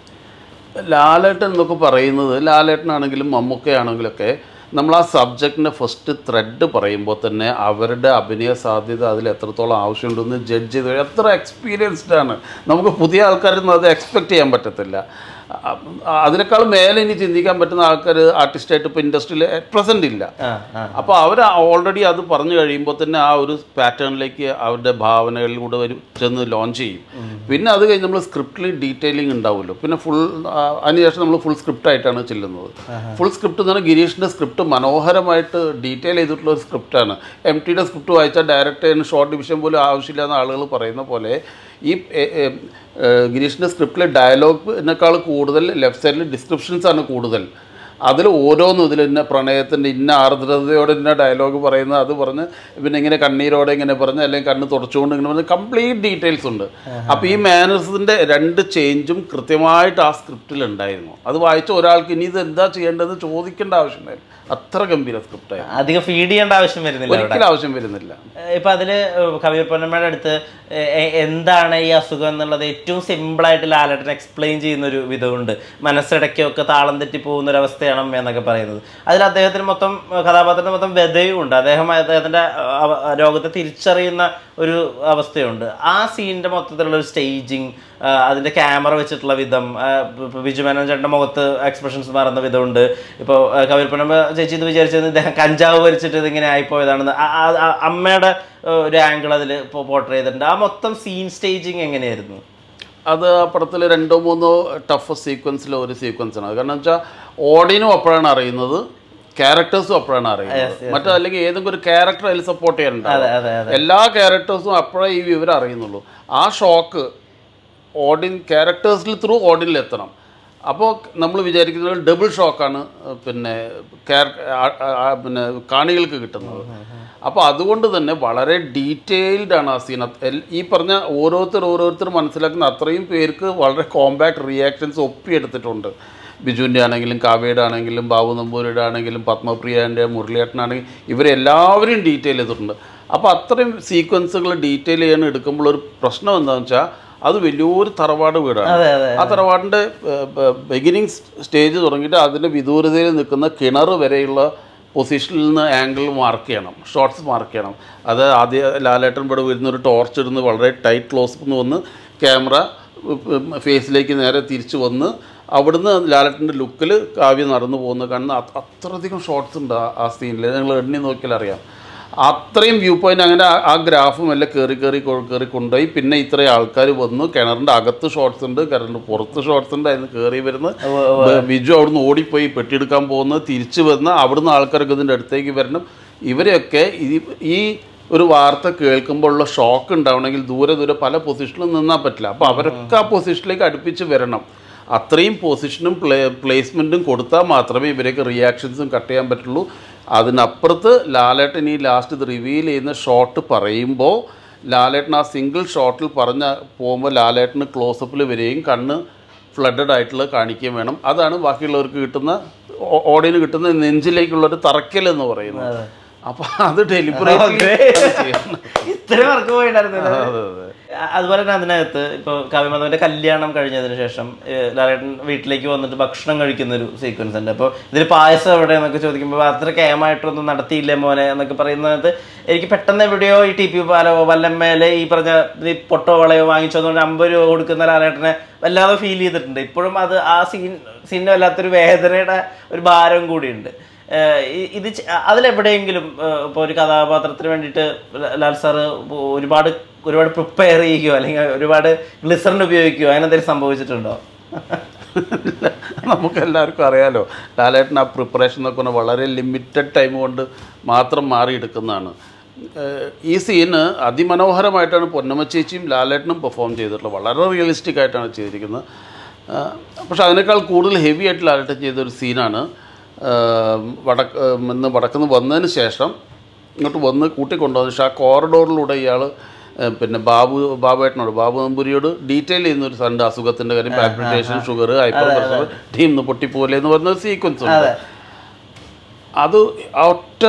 ലാലേട്ടൻ എന്നൊക്കെ പറയുന്നത് ലാലേട്ടനാണെങ്കിലും മമ്മൂക്കയാണെങ്കിലൊക്കെ നമ്മൾ ആ സബ്ജക്റ്റിൻ്റെ ഫസ്റ്റ് ത്രെഡ് പറയുമ്പോൾ തന്നെ അവരുടെ അഭിനയ സാധ്യത അതിൽ എത്രത്തോളം ആവശ്യമുണ്ടെന്ന് ജഡ്ജ് ചെയ്ത് കഴിയും. എത്ര എക്സ്പീരിയൻസ്ഡ് ആണ് നമുക്ക് പുതിയ ആൾക്കാരൊന്നും അത് എക്സ്പെക്റ്റ് ചെയ്യാൻ പറ്റത്തില്ല അ- അതിനേക്കാൾ മേലെ ഇനി ചിന്തിക്കാൻ പറ്റുന്ന ആൾക്കാർ ആർട്ടിസ്റ്റായിട്ട് ഇപ്പോൾ ഇൻഡസ്ട്രിയിൽ പ്രസൻ്റ് ഇല്ല ആ ആ അപ്പോൾ അവർ ഓൾറെഡി അത് പറഞ്ഞു കഴിയുമ്പോൾ തന്നെ ആ ഒരു പാറ്റേണിലേക്ക് അവരുടെ ഭാവനകളിലൂടെ ഒരു ചെന്ന് ലോഞ്ച് ചെയ്യും പിന്നെ അത് കഴിഞ്ഞ് നമ്മൾ സ്ക്രിപ്റ്റിൽ ഡീറ്റെയിലിംഗ് ഉണ്ടാവുമല്ലോ പിന്നെ ഫുൾ അതിനുശേഷം നമ്മൾ ഫുൾ സ്ക്രിപ്റ്റ് ആയിട്ടാണ് ചെല്ലുന്നത് ഫുൾ സ്ക്രിപ്റ്റ് എന്ന് പറഞ്ഞാൽ ഗിരീഷിൻ്റെ സ്ക്രിപ്റ്റ് മനോഹരമായിട്ട് ഡീറ്റെയിൽ ചെയ്തിട്ടുള്ള ഒരു സ്ക്രിപ്റ്റാണ് എം ടിയുടെ സ്ക്രിപ്റ്റ് വായിച്ചാൽ ഡയറക്റ്റ് ഷോർട്ട് ഡിവിഷൻ പോലും ആവശ്യമില്ലാന്ന് ആളുകൾ പറയുന്ന പോലെ ഈ എ- എ- ഏഹ് ഗിരീഷിൻ്റെ സ്ക്രിപ്റ്റിലെ ഡയലോഗിനേക്കാൾ കൂടുതൽ ലെഫ്റ്റ് സൈഡിൽ ഡിസ്ക്രിപ്ഷൻസ് ആണ് കൂടുതൽ അതിൽ ഓരോന്നും ഇതിൽ ഇന്ന പ്രണയത്തിൻ്റെ ഇന്ന ആർദ്രതയോടെ ഇന്ന ഡയലോഗ് പറയുന്നത് അത് പറഞ്ഞ് പിന്നെ ഇങ്ങനെ കണ്ണീരോടെ ഇങ്ങനെ പറഞ്ഞ് അല്ലെങ്കിൽ കണ്ണ് തുടച്ചുകൊണ്ട് ഇങ്ങനെ പറഞ്ഞ് കംപ്ലീറ്റ് ഡീറ്റെയിൽസ് ഉണ്ട് അപ്പോൾ ഈ മാനേഴ്സിൻ്റെ രണ്ട് ചേഞ്ചും കൃത്യമായിട്ട് ആ സ്ക്രിപ്റ്റിൽ ഉണ്ടായിരുന്നു അത് വായിച്ച ഒരാൾക്ക് ഇനി ഇത് എന്താ ചെയ്യേണ്ടത് ചോദിക്കേണ്ട ആവശ്യമില്ലായിരുന്നു അത്ര ഗംഭീര സ്ക്രിപ്റ്റായിരുന്നു അധികം ഫീഡ് ചെയ്യേണ്ട ആവശ്യം വരുന്നില്ല അവിടെ ഒരിക്കലും ആവശ്യം വരുന്നില്ല ഏഹ് ഇപ്പൊ അതില് കവിയർ പൊന്നമ്മയുടെ അടുത്ത് എ- എ- എന്താണ് ഈ അസുഖം എന്നുള്ളത് ഏറ്റവും സിമ്പിളായിട്ട് ലാലേട്ടൻ എക്സ്പ്ലെയിൻ ചെയ്യുന്ന ഒരു വിധമുണ്ട് മനസ്സിടയ്ക്കൊക്കെ താളം തെറ്റി പോകുന്ന ഒരു അവസ്ഥയാണ് അമ്മ എന്നൊക്കെ പറയുന്നത് അതിൽ അദ്ദേഹത്തിന് മൊത്തം ഏഹ് കഥാപാത്രത്തിന് മൊത്തം വ്യതയും ഉണ്ട് അദ്ദേഹം അദ്ദേഹത്തിന്റെ അഹ് അവ- രോഗത്തെ തിരിച്ചറിയുന്ന ഒരു അവസ്ഥയുണ്ട് ആ സീനിന്റെ മൊത്തത്തിലുള്ള ഒരു സ്റ്റേജിങ് അതിന്റെ ക്യാമറ വെച്ചിട്ടുള്ള വിധം ആഹ് ഇപ്പൊ ബിജു മേനോൻ ചേട്ടൻ്റെ മുഖത്ത് എക്സ്പ്രഷൻസ് മാറുന്ന വിധമുണ്ട് ഇപ്പോൾ കവിർപ്പനമ്മ ചേച്ചി ഇത് വിചാരിച്ചത് ഇദ്ദേഹം കഞ്ചാവ് വലിച്ചിട്ട് ഇതിങ്ങനെ ആയിപ്പോയതാണെന്ന് ആ- ആ- ആ അമ്മയുടെ ഏഹ് ഒരു ആംഗിൾ അതിൽ ഇപ്പോൾ പോർട്രേ ചെയ്തിട്ടുണ്ട് ആ മൊത്തം സീൻ സ്റ്റേജിങ് എങ്ങനെയായിരുന്നു അത് ആ പടത്തിൽ രണ്ടോ മൂന്നോ ടഫ് സീക്വൻസിലെ ഒരു സീക്വൻസാണ് അത് കാരണം വെച്ചാൽ ഓഡിയനും അപ്പോഴാണ് അറിയുന്നത് ക്യാരക്ടേഴ്സും അപ്പോഴാണ് അറിയുന്നത് മറ്റേ അല്ലെങ്കിൽ ഏതെങ്കിലും ഒരു ക്യാരക്ടർ അതിൽ സപ്പോർട്ട് അതെ ചെയ്യാനുണ്ടാവും അതെ അതെ എല്ലാ ക്യാരക്ടേഴ്സും അപ്പോഴേ ഈ വിവരം അറിയുന്നുള്ളൂ ആ ഷോക്ക് ഓഡിയൻ ക്യാരക്ടേഴ്സിൽ ത്രൂ ഓഡിയനിൽ എത്തണം അപ്പോൾ നമ്മൾ വിചാരിക്കുന്നത് ഡബിൾ ഷോക്കാണ് പിന്നെ ക്യാര- ആ- ആ- ആ പിന്നെ കാണികൾക്ക് കിട്ടുന്നത് അപ്പോൾ അതുകൊണ്ട് തന്നെ വളരെ ഡീറ്റെയിൽഡ് ആണ് ആ സീൻ ഈ പറഞ്ഞ ഓരോരുത്തർ ഓരോരുത്തർ മനസ്സിലാക്കുന്ന അത്രയും പേർക്ക് വളരെ കോമ്പാക്ട് റിയാക്ഷൻസ് ഒപ്പിയെടുത്തിട്ടുണ്ട് ബിജുവിൻ്റെ ആണെങ്കിലും കാവ്യയുടെ ആണെങ്കിലും ബാബു നമ്പൂരിയുടെ ആണെങ്കിലും പത്മപ്രിയൻ്റെ മുരളിയേട്ടനാണെങ്കിലും ഇവരെല്ലാവരും ഡീറ്റെയിൽ ചെയ്തിട്ടുണ്ട് അപ്പോൾ അത്രയും സീക്വൻസുകൾ ഡീറ്റെയിൽ ചെയ്യാൻ എടുക്കുമ്പോൾ ഒരു പ്രശ്നം എന്താണെന്ന് വെച്ചാൽ അത് വലിയൊരു തറവാട് വീടാണ് അതെ അതെ ആ തറവാടിൻ്റെ ബിഗിനിങ് സ്റ്റേജ് തുടങ്ങിയിട്ട് അതിൻ്റെ വിദൂരതയിൽ നിൽക്കുന്ന കിണർ വരെയുള്ള പൊസിഷനിൽ നിന്ന് ആംഗിൾ മാർക്ക് ചെയ്യണം ഷോർട്സ് മാർക്ക് ചെയ്യണം അത് ആദ്യം ലാലേട്ടൻ ഇവിടെ വരുന്ന ഒരു ടോർച്ച് ഇടുന്ന് വളരെ ടൈറ്റ് ക്ലോസ് എന്ന് വന്ന് ക്യാമറ ഫേസിലേക്ക് നേരെ തിരിച്ചു വന്ന് അവിടുന്ന് ലാലേട്ടൻ്റെ ലുക്കിൽ കാവ്യ നടന്നു പോകുന്ന കാണുന്ന അത് അത്രയധികം ഷോർട്സ് ഉണ്ട് ആ- ആ സീനിൽ നിങ്ങൾ എണ്ണി നോക്കിയാൽ അറിയാം അത്രയും വ്യൂ പോയിന്റ് അങ്ങനെ ആ- ആ ഗ്രാഫും എല്ലാം കയറി കയറി കൊ- കയറി കൊണ്ടുപോയി പിന്നെ ഇത്രയും ആൾക്കാർ വന്നു കിണറിൻ്റെ അകത്ത് ഷോർട്സ് ഉണ്ട് കിണറിൻ്റെ പുറത്ത് ഷോർട്സ് ഉണ്ട് അതിന് കയറി വരുന്ന ബ- ബിജു അവിടുന്ന് ഓടിപ്പോയി പെട്ടിയെടുക്കാൻ പോകുന്നു തിരിച്ചു വന്ന് അവിടുന്ന് ആൾക്കാരൊക്കെ ഇതിൻ്റെ അടുത്തേക്ക് വരണം ഇവരെയൊക്കെ ഈ ഈ ഒരു വാർത്ത കേൾക്കുമ്പോൾ ഉള്ള ഷോക്ക് ഉണ്ടാവണമെങ്കിൽ ദൂരെ ദൂരെ പല പൊസിഷനിലും നിന്നാൽ പറ്റില്ല അപ്പോൾ അവരൊക്കെ ആ പൊസിഷനിലേക്ക് അടുപ്പിച്ച് വരണം അത്രയും പൊസിഷനും പ്ലേ പ്ലേസ്മെൻറ്റും കൊടുത്താൽ മാത്രമേ ഇവരൊക്കെ റിയാക്ഷൻസും കട്ട് ചെയ്യാൻ പറ്റുള്ളൂ അതിനപ്പുറത്ത് ലാലേട്ടൻ ഈ ലാസ്റ്റ് ഇത് റിവീൽ ചെയ്യുന്ന ഷോട്ട് പറയുമ്പോൾ ലാലേട്ടൻ ആ സിംഗിൾ ഷോട്ടിൽ പറഞ്ഞ പോകുമ്പോൾ ലാലേട്ടന് ക്ലോസപ്പിൽ വരികയും കണ്ണ് ഫ്ലഡഡ് ആയിട്ടുള്ള കാണിക്കുകയും വേണം അതാണ് ബാക്കിയുള്ളവർക്ക് കിട്ടുന്ന ഓഡിയന് കിട്ടുന്ന നെഞ്ചിലേക്കുള്ളൊരു തറക്കൽ എന്ന് പറയുന്നത് അപ്പോൾ അത് ഡെലിബറേറ്റ്ലി ഇത്ര വർക്ക് പോയിണ്ടായിരുന്നില്ല അതുപോലെ തന്നെ അതിനകത്ത് ഇപ്പോൾ കാവ്യമാധവന്റെ കല്യാണം കഴിഞ്ഞതിന് ശേഷം ഏഹ് ലാലേട്ടൻ വീട്ടിലേക്ക് വന്നിട്ട് ഭക്ഷണം കഴിക്കുന്ന ഒരു സീക്വൻസ് ഉണ്ട് അപ്പോൾ ഇതിൽ പായസം എവിടെ എന്നൊക്കെ ചോദിക്കുമ്പോൾ അത്ര കേമായിട്ടൊന്നും നടത്തിയില്ലേ മോനെ എന്നൊക്കെ പറയുന്നത് എനിക്ക് പെട്ടെന്ന് എവിടെയോ ഈ ടി പി പാലോ വല്ലമ്മേലെ ഈ പറഞ്ഞ ഈ പൊട്ടോ വളയോ വാങ്ങിച്ചതുകൊണ്ട് അമ്പത് രൂപ കൊടുക്കുന്ന ലാലേട്ടനെ വല്ലാതെ ഫീൽ ചെയ്തിട്ടുണ്ട് ഇപ്പോഴും അത് ആ സീൻ സീനിന് വല്ലാത്തൊരു വേദനയുടെ ഒരു ഭാരം കൂടിയുണ്ട് ഏഹ് ഇ- ഇത് ചെ- അതിലെവിടെയെങ്കിലും ഏഹ് ഇപ്പോൾ ഒരു കഥാപാത്രത്തിന് വേണ്ടിയിട്ട് ല- ലാൽ സാറ് ഒരുപാട് ഒരുപാട് പ്രിപ്പയർ ചെയ്യുകയോ അല്ലെങ്കിൽ ഒരുപാട് ഗ്ലിസറിൻ ഉപയോഗിക്കുകയോ അങ്ങനെ എന്തെങ്കിലും സംഭവിച്ചിട്ടുണ്ടോ നമുക്ക് എല്ലാവർക്കും അറിയാലോ ലാലേട്ടൻ ആ പ്രിപ്പറേഷൻ എന്നൊക്കെ പറഞ്ഞാൽ വളരെ ലിമിറ്റഡ് ടൈം കൊണ്ട് മാത്രം മാറിയെടുക്കുന്നതാണ് ഏഹ് ഈ സീന് അതിമനോഹരമായിട്ടാണ് പൊന്നമ്മ ചേച്ചിയും ലാലേട്ടനും പെർഫോം ചെയ്തിട്ടുള്ളത് വളരെ റിയലിസ്റ്റിക് ആയിട്ടാണ് ചെയ്തിരിക്കുന്നത് ഏഹ് പക്ഷെ അതിനേക്കാൾ കൂടുതൽ ഹെവി ആയിട്ട് ലാലേട്ടൻ ചെയ്തൊരു സീനാണ് ഏഹ് വടക്ക് ഏഹ് ഇന്ന് വടക്കുന്ന് വന്നതിന് ശേഷം ഇങ്ങോട്ട് വന്ന് കൂട്ടിക്കൊണ്ടുവന്നു പക്ഷേ ആ കോറിഡോറിലൂടെ ഇയാൾ പിന്നെ ബാബു ബാബുവേട്ടനോട് ബാബു നമ്പൂരിയോട് ഡീറ്റെയിൽ ചെയ്യുന്ന ഒരു സണ്ട് അസുഖത്തിൻ്റെ കാര്യം പാൽപിറ്റേഷൻ ഷുഗർ ഹൈപ്പർ പ്രഷർ ടീം പൊട്ടിപ്പോലെ എന്ന് പറയുന്ന ഒരു സീക്വൻസ് ഉണ്ട് അത് ആ ഒറ്റ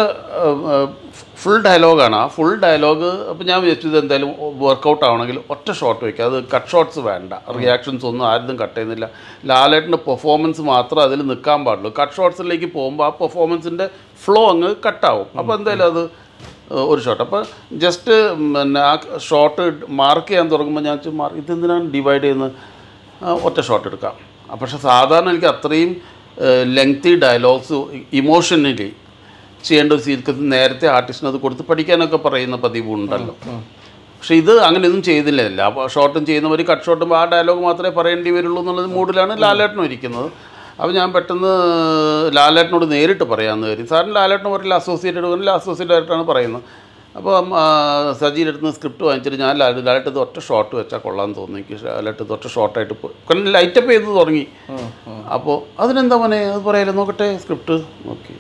ഫുൾ ഡയലോഗാണ് ആ ഫുൾ ഡയലോഗ് അപ്പോൾ ഞാൻ വിചാരിച്ചത് എന്തായാലും വർക്കൗട്ട് ആവണമെങ്കിൽ ഒറ്റ ഷോട്ട് വയ്ക്കുക അത് കട്ട് ഷോട്ട്സ് വേണ്ട റിയാക്ഷൻസ് ഒന്നും ആരും കട്ട് ചെയ്യുന്നില്ല ലാലേട്ടൻ്റെ പെർഫോമൻസ് മാത്രം അതിൽ നിൽക്കാൻ പാടുള്ളൂ കട്ട് ഷോട്ട്സിലേക്ക് പോകുമ്പോൾ ആ പെർഫോമൻസിൻ്റെ ഫ്ലോ അങ്ങ് കട്ടാവും അപ്പോൾ എന്തായാലും അത് ഏഹ്, ഒരു ഷോട്ട് അപ്പോൾ ജസ്റ്റ് പിന്നെ ആ ഷോട്ട് മാർക്ക് ചെയ്യാൻ തുടങ്ങുമ്പോൾ ഞാൻ വെച്ചു മാർക്ക് ഇതെന്തിനാണ് ഡിവൈഡ് ചെയ്യുന്നത് ആ, ഒറ്റ ഷോട്ട് എടുക്കാം ആ, പക്ഷെ സാധാരണ എനിക്ക് അത്രയും ലെങ്തി ഡയലോഗ്സ് ഇമോഷണലി ചെയ്യേണ്ട ഒരു സീൻ നേരത്തെ ആർട്ടിസ്റ്റിന് അത് കൊടുത്ത് പഠിക്കാനൊക്കെ പറയുന്ന പതിവുണ്ടല്ലോ പക്ഷെ ഇത് അങ്ങനെയൊന്നും ചെയ്തില്ല എല്ലാ ഷോട്ടും ചെയ്യുന്നവർ കട്ട് ഷോട്ടും ആ ഡയലോഗ് മാത്രമേ പറയേണ്ടി വരുള്ളൂ എന്നുള്ളത് മൂഡിലാണ് ലാലേട്ടനും ഇരിക്കുന്നത് അപ്പോൾ ഞാൻ പെട്ടെന്ന് ലാലേട്ടനോട് നേരിട്ട് പറയാമെന്ന് കരുതി സാറിന് ലാലേട്ടന് പറയില്ല അസോസിയേറ്റഡ് പറഞ്ഞില്ല അസോസിയേറ്റ് ആയിട്ടാണ് പറയുന്നത് അപ്പോൾ സജീൻ്റെ അടുത്ത് സ്ക്രിപ്റ്റ് വാങ്ങിച്ചിട്ട് ഞാൻ ലാൽ ലാലേട്ട് ഇത് ഒറ്റ ഷോട്ട് വെച്ചാൽ കൊള്ളാമെന്ന് തോന്നി എനിക്ക് ലാലേട്ട് ഇത് ഒറ്റ ഷോട്ടായിട്ട് പോയി കാരണം ലൈറ്റപ്പ് ചെയ്ത് തുടങ്ങി അപ്പോൾ അതിനെന്താ മോനെ അത് പറയാലോ നോക്കട്ടെ സ്ക്രിപ്റ്റ് നോക്കി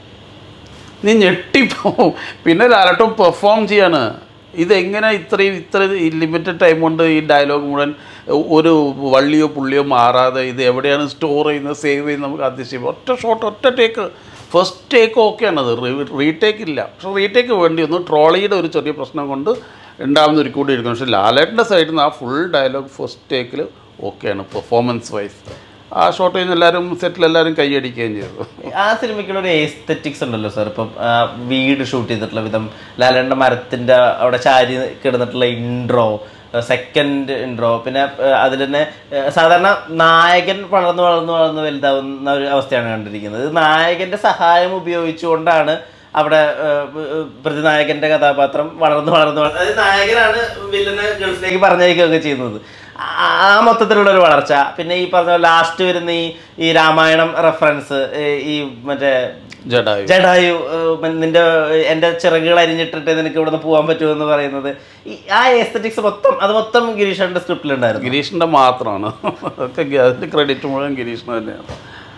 നീ ഞെട്ടിപ്പോവും പിന്നെ ലാലട്ടം പെർഫോം ചെയ്യാണ് ഇതെങ്ങനെ ഇത്രയും ഇത്ര ലിമിറ്റഡ് ടൈം കൊണ്ട് ഈ ഡയലോഗ് മുഴുവൻ ഒരു വള്ളിയോ പുള്ളിയോ മാറാതെ ഇത് എവിടെയാണ് സ്റ്റോർ ചെയ്യുന്നത് സേവ് ചെയ്യുന്നത് നമുക്ക് അതിശയം ഒറ്റ ഷോട്ട് ഒറ്റ ടേക്ക് ഫസ്റ്റ് ടേക്ക് ഓക്കെയാണത് റീടേക്ക് ഇല്ല പക്ഷെ റീടേക്ക് വേണ്ടി ഒന്ന് ട്രോളിയുടെ ഒരു ചെറിയ പ്രശ്നം കൊണ്ട് രണ്ടാമത് ഒരു കൂടി എടുക്കണം പക്ഷെ ലാലേട്ടൻ്റെ സൈഡിൽ നിന്ന് ആ ഫുൾ ഡയലോഗ് ഫസ്റ്റ് ടേക്കിൽ ഓക്കെയാണ് പെർഫോമൻസ് വൈസ് ആ ഷോട്ട് കഴിഞ്ഞ് എല്ലാവരും സെറ്റിൽ എല്ലാവരും കൈയടിക്കുകയും ചെയ്തു ആ സിനിമയ്ക്കുള്ള ഒരു എസ്തെറ്റിക്സ് ഉണ്ടല്ലോ സാർ ഇപ്പം ആ, വീട് ഷൂട്ട് ചെയ്തിട്ടുള്ള വിധം ലാലേണ്ട മരത്തിന്റെ അവിടെ ചാരി കിടന്നിട്ടുള്ള ഇൻട്രോ സെക്കൻഡ് ഇൻട്രോ പിന്നെ അതിൽ തന്നെ ആ, സാധാരണ നായകൻ വളർന്ന് വളർന്ന് വളർന്ന് വലുതാവുന്ന ഒരു അവസ്ഥയാണ് കണ്ടിരിക്കുന്നത് ഇത് നായകന്റെ സഹായം ഉപയോഗിച്ചുകൊണ്ടാണ് അവിടെ ആ, ആ, പ്രതിനായകന്റെ കഥാപാത്രം വളർന്ന് വളർന്ന് വളർന്ന് അതായത് നായകനാണ് വില്ലനെ ഗൾഫിലേക്ക് പറഞ്ഞയക്കുകയൊക്കെ ചെയ്യുന്നത് ആ ആ മൊത്തത്തിലുള്ള ഒരു വളർച്ച പിന്നെ ഈ പറഞ്ഞ ലാസ്റ്റ് വരുന്ന ഈ ഈ രാമായണം റെഫറൻസ് ഈ മറ്റേ ജഡായു ജഡായു ഏഹ്, നിന്റെ എന്റെ ചിറകുകൾ അരിഞ്ഞിട്ടിട്ട് നിനക്ക് ഇവിടെ നിന്ന് പോകാൻ പറ്റുമെന്ന് പറയുന്നത് ഈ ആ എസ്തറ്റിക്സ് മൊത്തം അത് മൊത്തം ഗിരീഷന്റെ സ്ക്രിപ്റ്റിലുണ്ടായിരുന്നു ഗിരീഷിൻ്റെ മാത്രമാണ് അതൊക്കെ ഗ- അതിൻ്റെ ക്രെഡിറ്റ് മുഴുവൻ ഗിരീഷിന് തന്നെയാണ്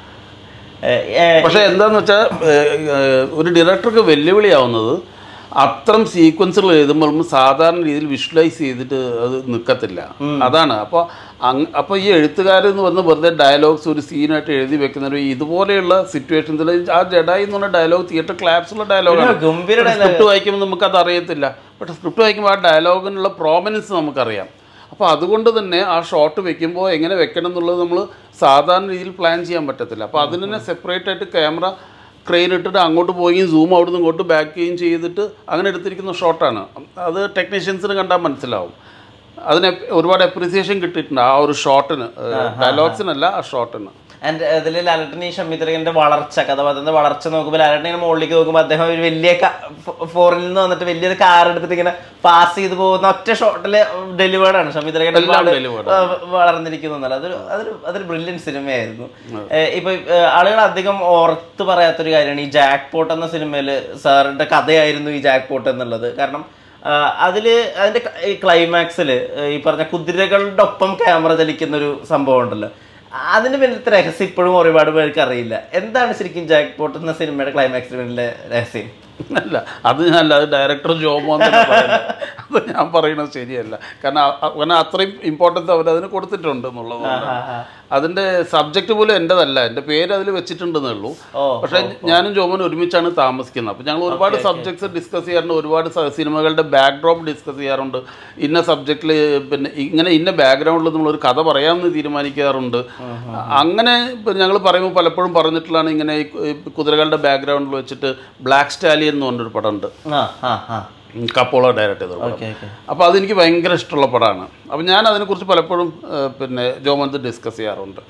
ഏഹ്, ഏഹ്, പക്ഷേ എന്താന്ന് വെച്ചാൽ ഒരു ഡയറക്ടർക്ക് വെല്ലുവിളിയാവുന്നത് അത്തരം സീക്വൻസുകൾ എഴുതുമ്പോൾ സാധാരണ രീതിയിൽ വിഷ്വലൈസ് ചെയ്തിട്ട് അത് നിൽക്കത്തില്ല അതാണ് അപ്പോൾ അങ് അപ്പോൾ ഈ എഴുത്തുകാരെന്ന് വന്ന് വെറുതെ ഡയലോഗ്സ് ഒരു സീനായിട്ട് എഴുതി വെക്കുന്നവർ ഇതുപോലെയുള്ള സിറ്റുവേഷൻസിൽ ആ ജഡായി എന്ന് പറഞ്ഞ ഡയലോഗ് തിയേറ്റർ ക്ലാപ്സുള്ള ഡയലോഗാണ് ഗംഭീര dialogue. സ്ക്രിപ്റ്റ് വായിക്കുമ്പോൾ നമുക്കത് അറിയത്തില്ല പക്ഷേ സ്ക്രിപ്റ്റ് വായിക്കുമ്പോൾ ആ ഡയലോഗിനുള്ള പ്രോമിനൻസ് നമുക്കറിയാം അപ്പോൾ അതുകൊണ്ട് തന്നെ ആ ഷോട്ട് വെക്കുമ്പോൾ എങ്ങനെ വെക്കണം എന്നുള്ളത് നമ്മൾ സാധാരണ രീതിയിൽ പ്ലാൻ ചെയ്യാൻ പറ്റത്തില്ല അപ്പോൾ അതിന് തന്നെ സെപ്പറേറ്റ് ആയിട്ട് ക്യാമറ ക്രെയിൻ ഇട്ടിട്ട് അങ്ങോട്ട് പോവുകയും സൂം അവിടുന്ന് ഇങ്ങോട്ട് ബാക്ക് ചെയ്യുകയും ചെയ്തിട്ട് അങ്ങനെ എടുത്തിരിക്കുന്ന ഷോട്ടാണ് അത് ടെക്നീഷ്യൻസിന് കണ്ടാൽ മനസ്സിലാവും അതിന് ഒരുപാട് അപ്രിസിയേഷൻ കിട്ടിയിട്ടുണ്ട് ആ ഒരു ഷോട്ടിന് ഡയലോഗ്സിനല്ല ആ ഷോട്ടിന് ആൻഡ് അതിൽ ലാലട്ടൻ ഈ ഷമിത്രകന്റെ വളർച്ച കഥാപാത്രത്തിന്റെ വളർച്ച നോക്കുമ്പോൾ ലാലട്ടൻ ഇങ്ങനെ മുകളിലേക്ക് നോക്കുമ്പോൾ അദ്ദേഹം ഒരു വലിയ ഫോറിൽ നിന്ന് വന്നിട്ട് വലിയൊരു കാർ എടുത്തിട്ട് ഇങ്ങനെ പാസ് ചെയ്ത് പോകുന്ന ഒറ്റ ഷോട്ടില് ഡെലിവേർഡ് ആണ് ഷമിത്രകൻ എല്ലാം delivered വളർന്നിരിക്കുന്നു എന്നല്ല അതൊരു അതൊരു അതൊരു ബ്രില്യൻ സിനിമയായിരുന്നു ഏഹ് ഇപ്പൊ ഏഹ് ആളുകൾ അധികം ഓർത്ത് പറയാത്തൊരു കാര്യമാണ് ഈ ജാക്ക് പോട്ട് എന്ന സിനിമയിൽ സാറിന്റെ കഥയായിരുന്നു ഈ ജാക്ക് പോട്ട് എന്നുള്ളത് കാരണം ആഹ് അതില് അതിന്റെ ക്ലൈമാക്സിൽ ഈ പറഞ്ഞ കുതിരകളുടെ ഒപ്പം ക്യാമറ ചലിക്കുന്ന ഒരു സംഭവം ഉണ്ടല്ലോ അതിന് പിന്നിലത്തെ രഹസ്യം ഇപ്പോഴും ഒരുപാട് പേർക്ക് അറിയില്ല എന്താണ് ശരിക്കും ജാക്ക് പോട്ട് എന്ന സിനിമയുടെ ക്ലൈമാക്സിന് പിന്നിലെ രഹസ്യം അല്ല അത് ഞാനല്ല അത് ഡയറക്ടർ ജോബോ എന്നല്ല പറയുന്നത് അത് ഞാൻ പറയുന്നത് ശരിയല്ല കാരണം അ- അ- കാരണം അത്രയും ഇമ്പോർട്ടൻസ് അവർ അതിന് കൊടുത്തിട്ടുണ്ട് എന്നുള്ളത് അതിൻ്റെ സബ്ജക്റ്റ് പോലും എൻ്റെതല്ല എൻ്റെ പേര് അതിൽ വെച്ചിട്ടുണ്ടെന്നേ ഉള്ളൂ ഓ പക്ഷേ ഞാനും ജോമനും ഒരുമിച്ചാണ് താമസിക്കുന്നത് അപ്പോൾ ഞങ്ങൾ ഒരുപാട് സബ്ജക്ട്സ് ഡിസ്കസ് ചെയ്യാറുണ്ട് ഒരുപാട് സ- സിനിമകളുടെ ബാക്ക്ഡ്രോപ്പ് ഡിസ്കസ് ചെയ്യാറുണ്ട് ഇന്ന സബ്ജക്റ്റിൽ പിന്നെ ഇങ്ങനെ ഇന്ന ബാക്ക്ഗ്രൗണ്ടിൽ നമ്മളൊരു കഥ പറയാമെന്ന് തീരുമാനിക്കാറുണ്ട് അങ്ങനെ ഞങ്ങൾ പറയുമ്പോൾ പലപ്പോഴും പറഞ്ഞിട്ടുള്ളതാണ് ഇങ്ങനെ ഈ കു- ഈ കുതിരകളുടെ ബാക്ക്ഗ്രൗണ്ടിൽ വെച്ചിട്ട് ബ്ലാക്ക് സ്റ്റാലിയൻ എന്ന് പറഞ്ഞൊരു പടമുണ്ട് ആ ആ ആ കപ്പോള ഡയറക്റ്റ് ചെയ്ത പടം ഓക്കെ ഓക്കെ അപ്പോൾ അതെനിക്ക് ഭയങ്കര ഇഷ്ടമുള്ള പടമാണ് അപ്പോൾ ഞാൻ അതിനെക്കുറിച്ച് പലപ്പോഴും ഏഹ്, പിന്നെ ജോമന്ത് ഡിസ്കസ് ചെയ്യാറുണ്ട്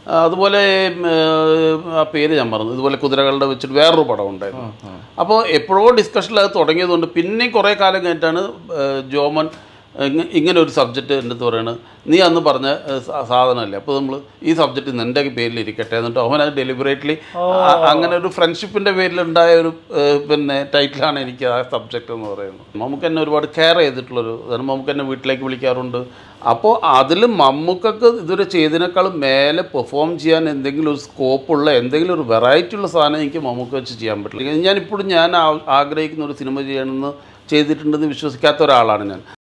ആ, അതുപോലെ ഉം, ആ പേര് ഞാൻ മറന്നു ഇതുപോലെ കുതിരകളുടെ വെച്ചിട്ട് വേറൊരു പടം ഉണ്ടായിരുന്നു അപ്പോൾ എപ്പോഴോ ഡിസ്കഷനിൽ അത് തുടങ്ങിയതുകൊണ്ട് പിന്നെ കുറേ കാലം കഴിഞ്ഞിട്ടാണ് ഏഹ്, ജോമൻ ഇങ്ങ- ഇങ്ങനെ ഒരു സബ്ജക്റ്റ് എൻ്റെ അടുത്ത് പറയണത് നീ അന്ന് പറഞ്ഞ ഏഹ്, സാ- സാധനമല്ലേ അപ്പോൾ നമ്മൾ ഈ സബ്ജക്റ്റ് നിൻ്റെ പേരിൽ ഇരിക്കട്ടെ എന്നിട്ട് അവൻ അത് ഡെലിബറേറ്റ്ലി അങ്ങനെ ഒരു ഫ്രണ്ട്ഷിപ്പിൻ്റെ പേരിലുണ്ടായ ഒരു ഏഹ്, പിന്നെ ടൈറ്റിലാണ് എനിക്ക് ആ സബ്ജക്റ്റ് എന്ന് പറയുന്നത് നമുക്ക് എന്നെ ഒരുപാട് കെയർ ചെയ്തിട്ടുള്ളൊരു ഇതാണ് നമുക്ക് എന്നെ വീട്ടിലേക്ക് വിളിക്കാറുണ്ട് അപ്പോൾ അതിൽ മമ്മൂക്കൊക്കെ ഇതുവരെ ചെയ്തതിനേക്കാളും മേലെ പെർഫോം ചെയ്യാൻ എന്തെങ്കിലും ഒരു സ്കോപ്പുള്ള എന്തെങ്കിലും ഒരു വെറൈറ്റി ഉള്ള സാധനം എനിക്ക് മമ്മൂക്ക വെച്ച് ചെയ്യാൻ പറ്റില്ല ഞാനിപ്പോഴും ഞാൻ ആ- ആഗ്രഹിക്കുന്ന ഒരു സിനിമ ചെയ്യണമെന്ന് ചെയ്തിട്ടുണ്ടെന്ന് വിശ്വസിക്കാത്ത ഒരാളാണ് ഞാൻ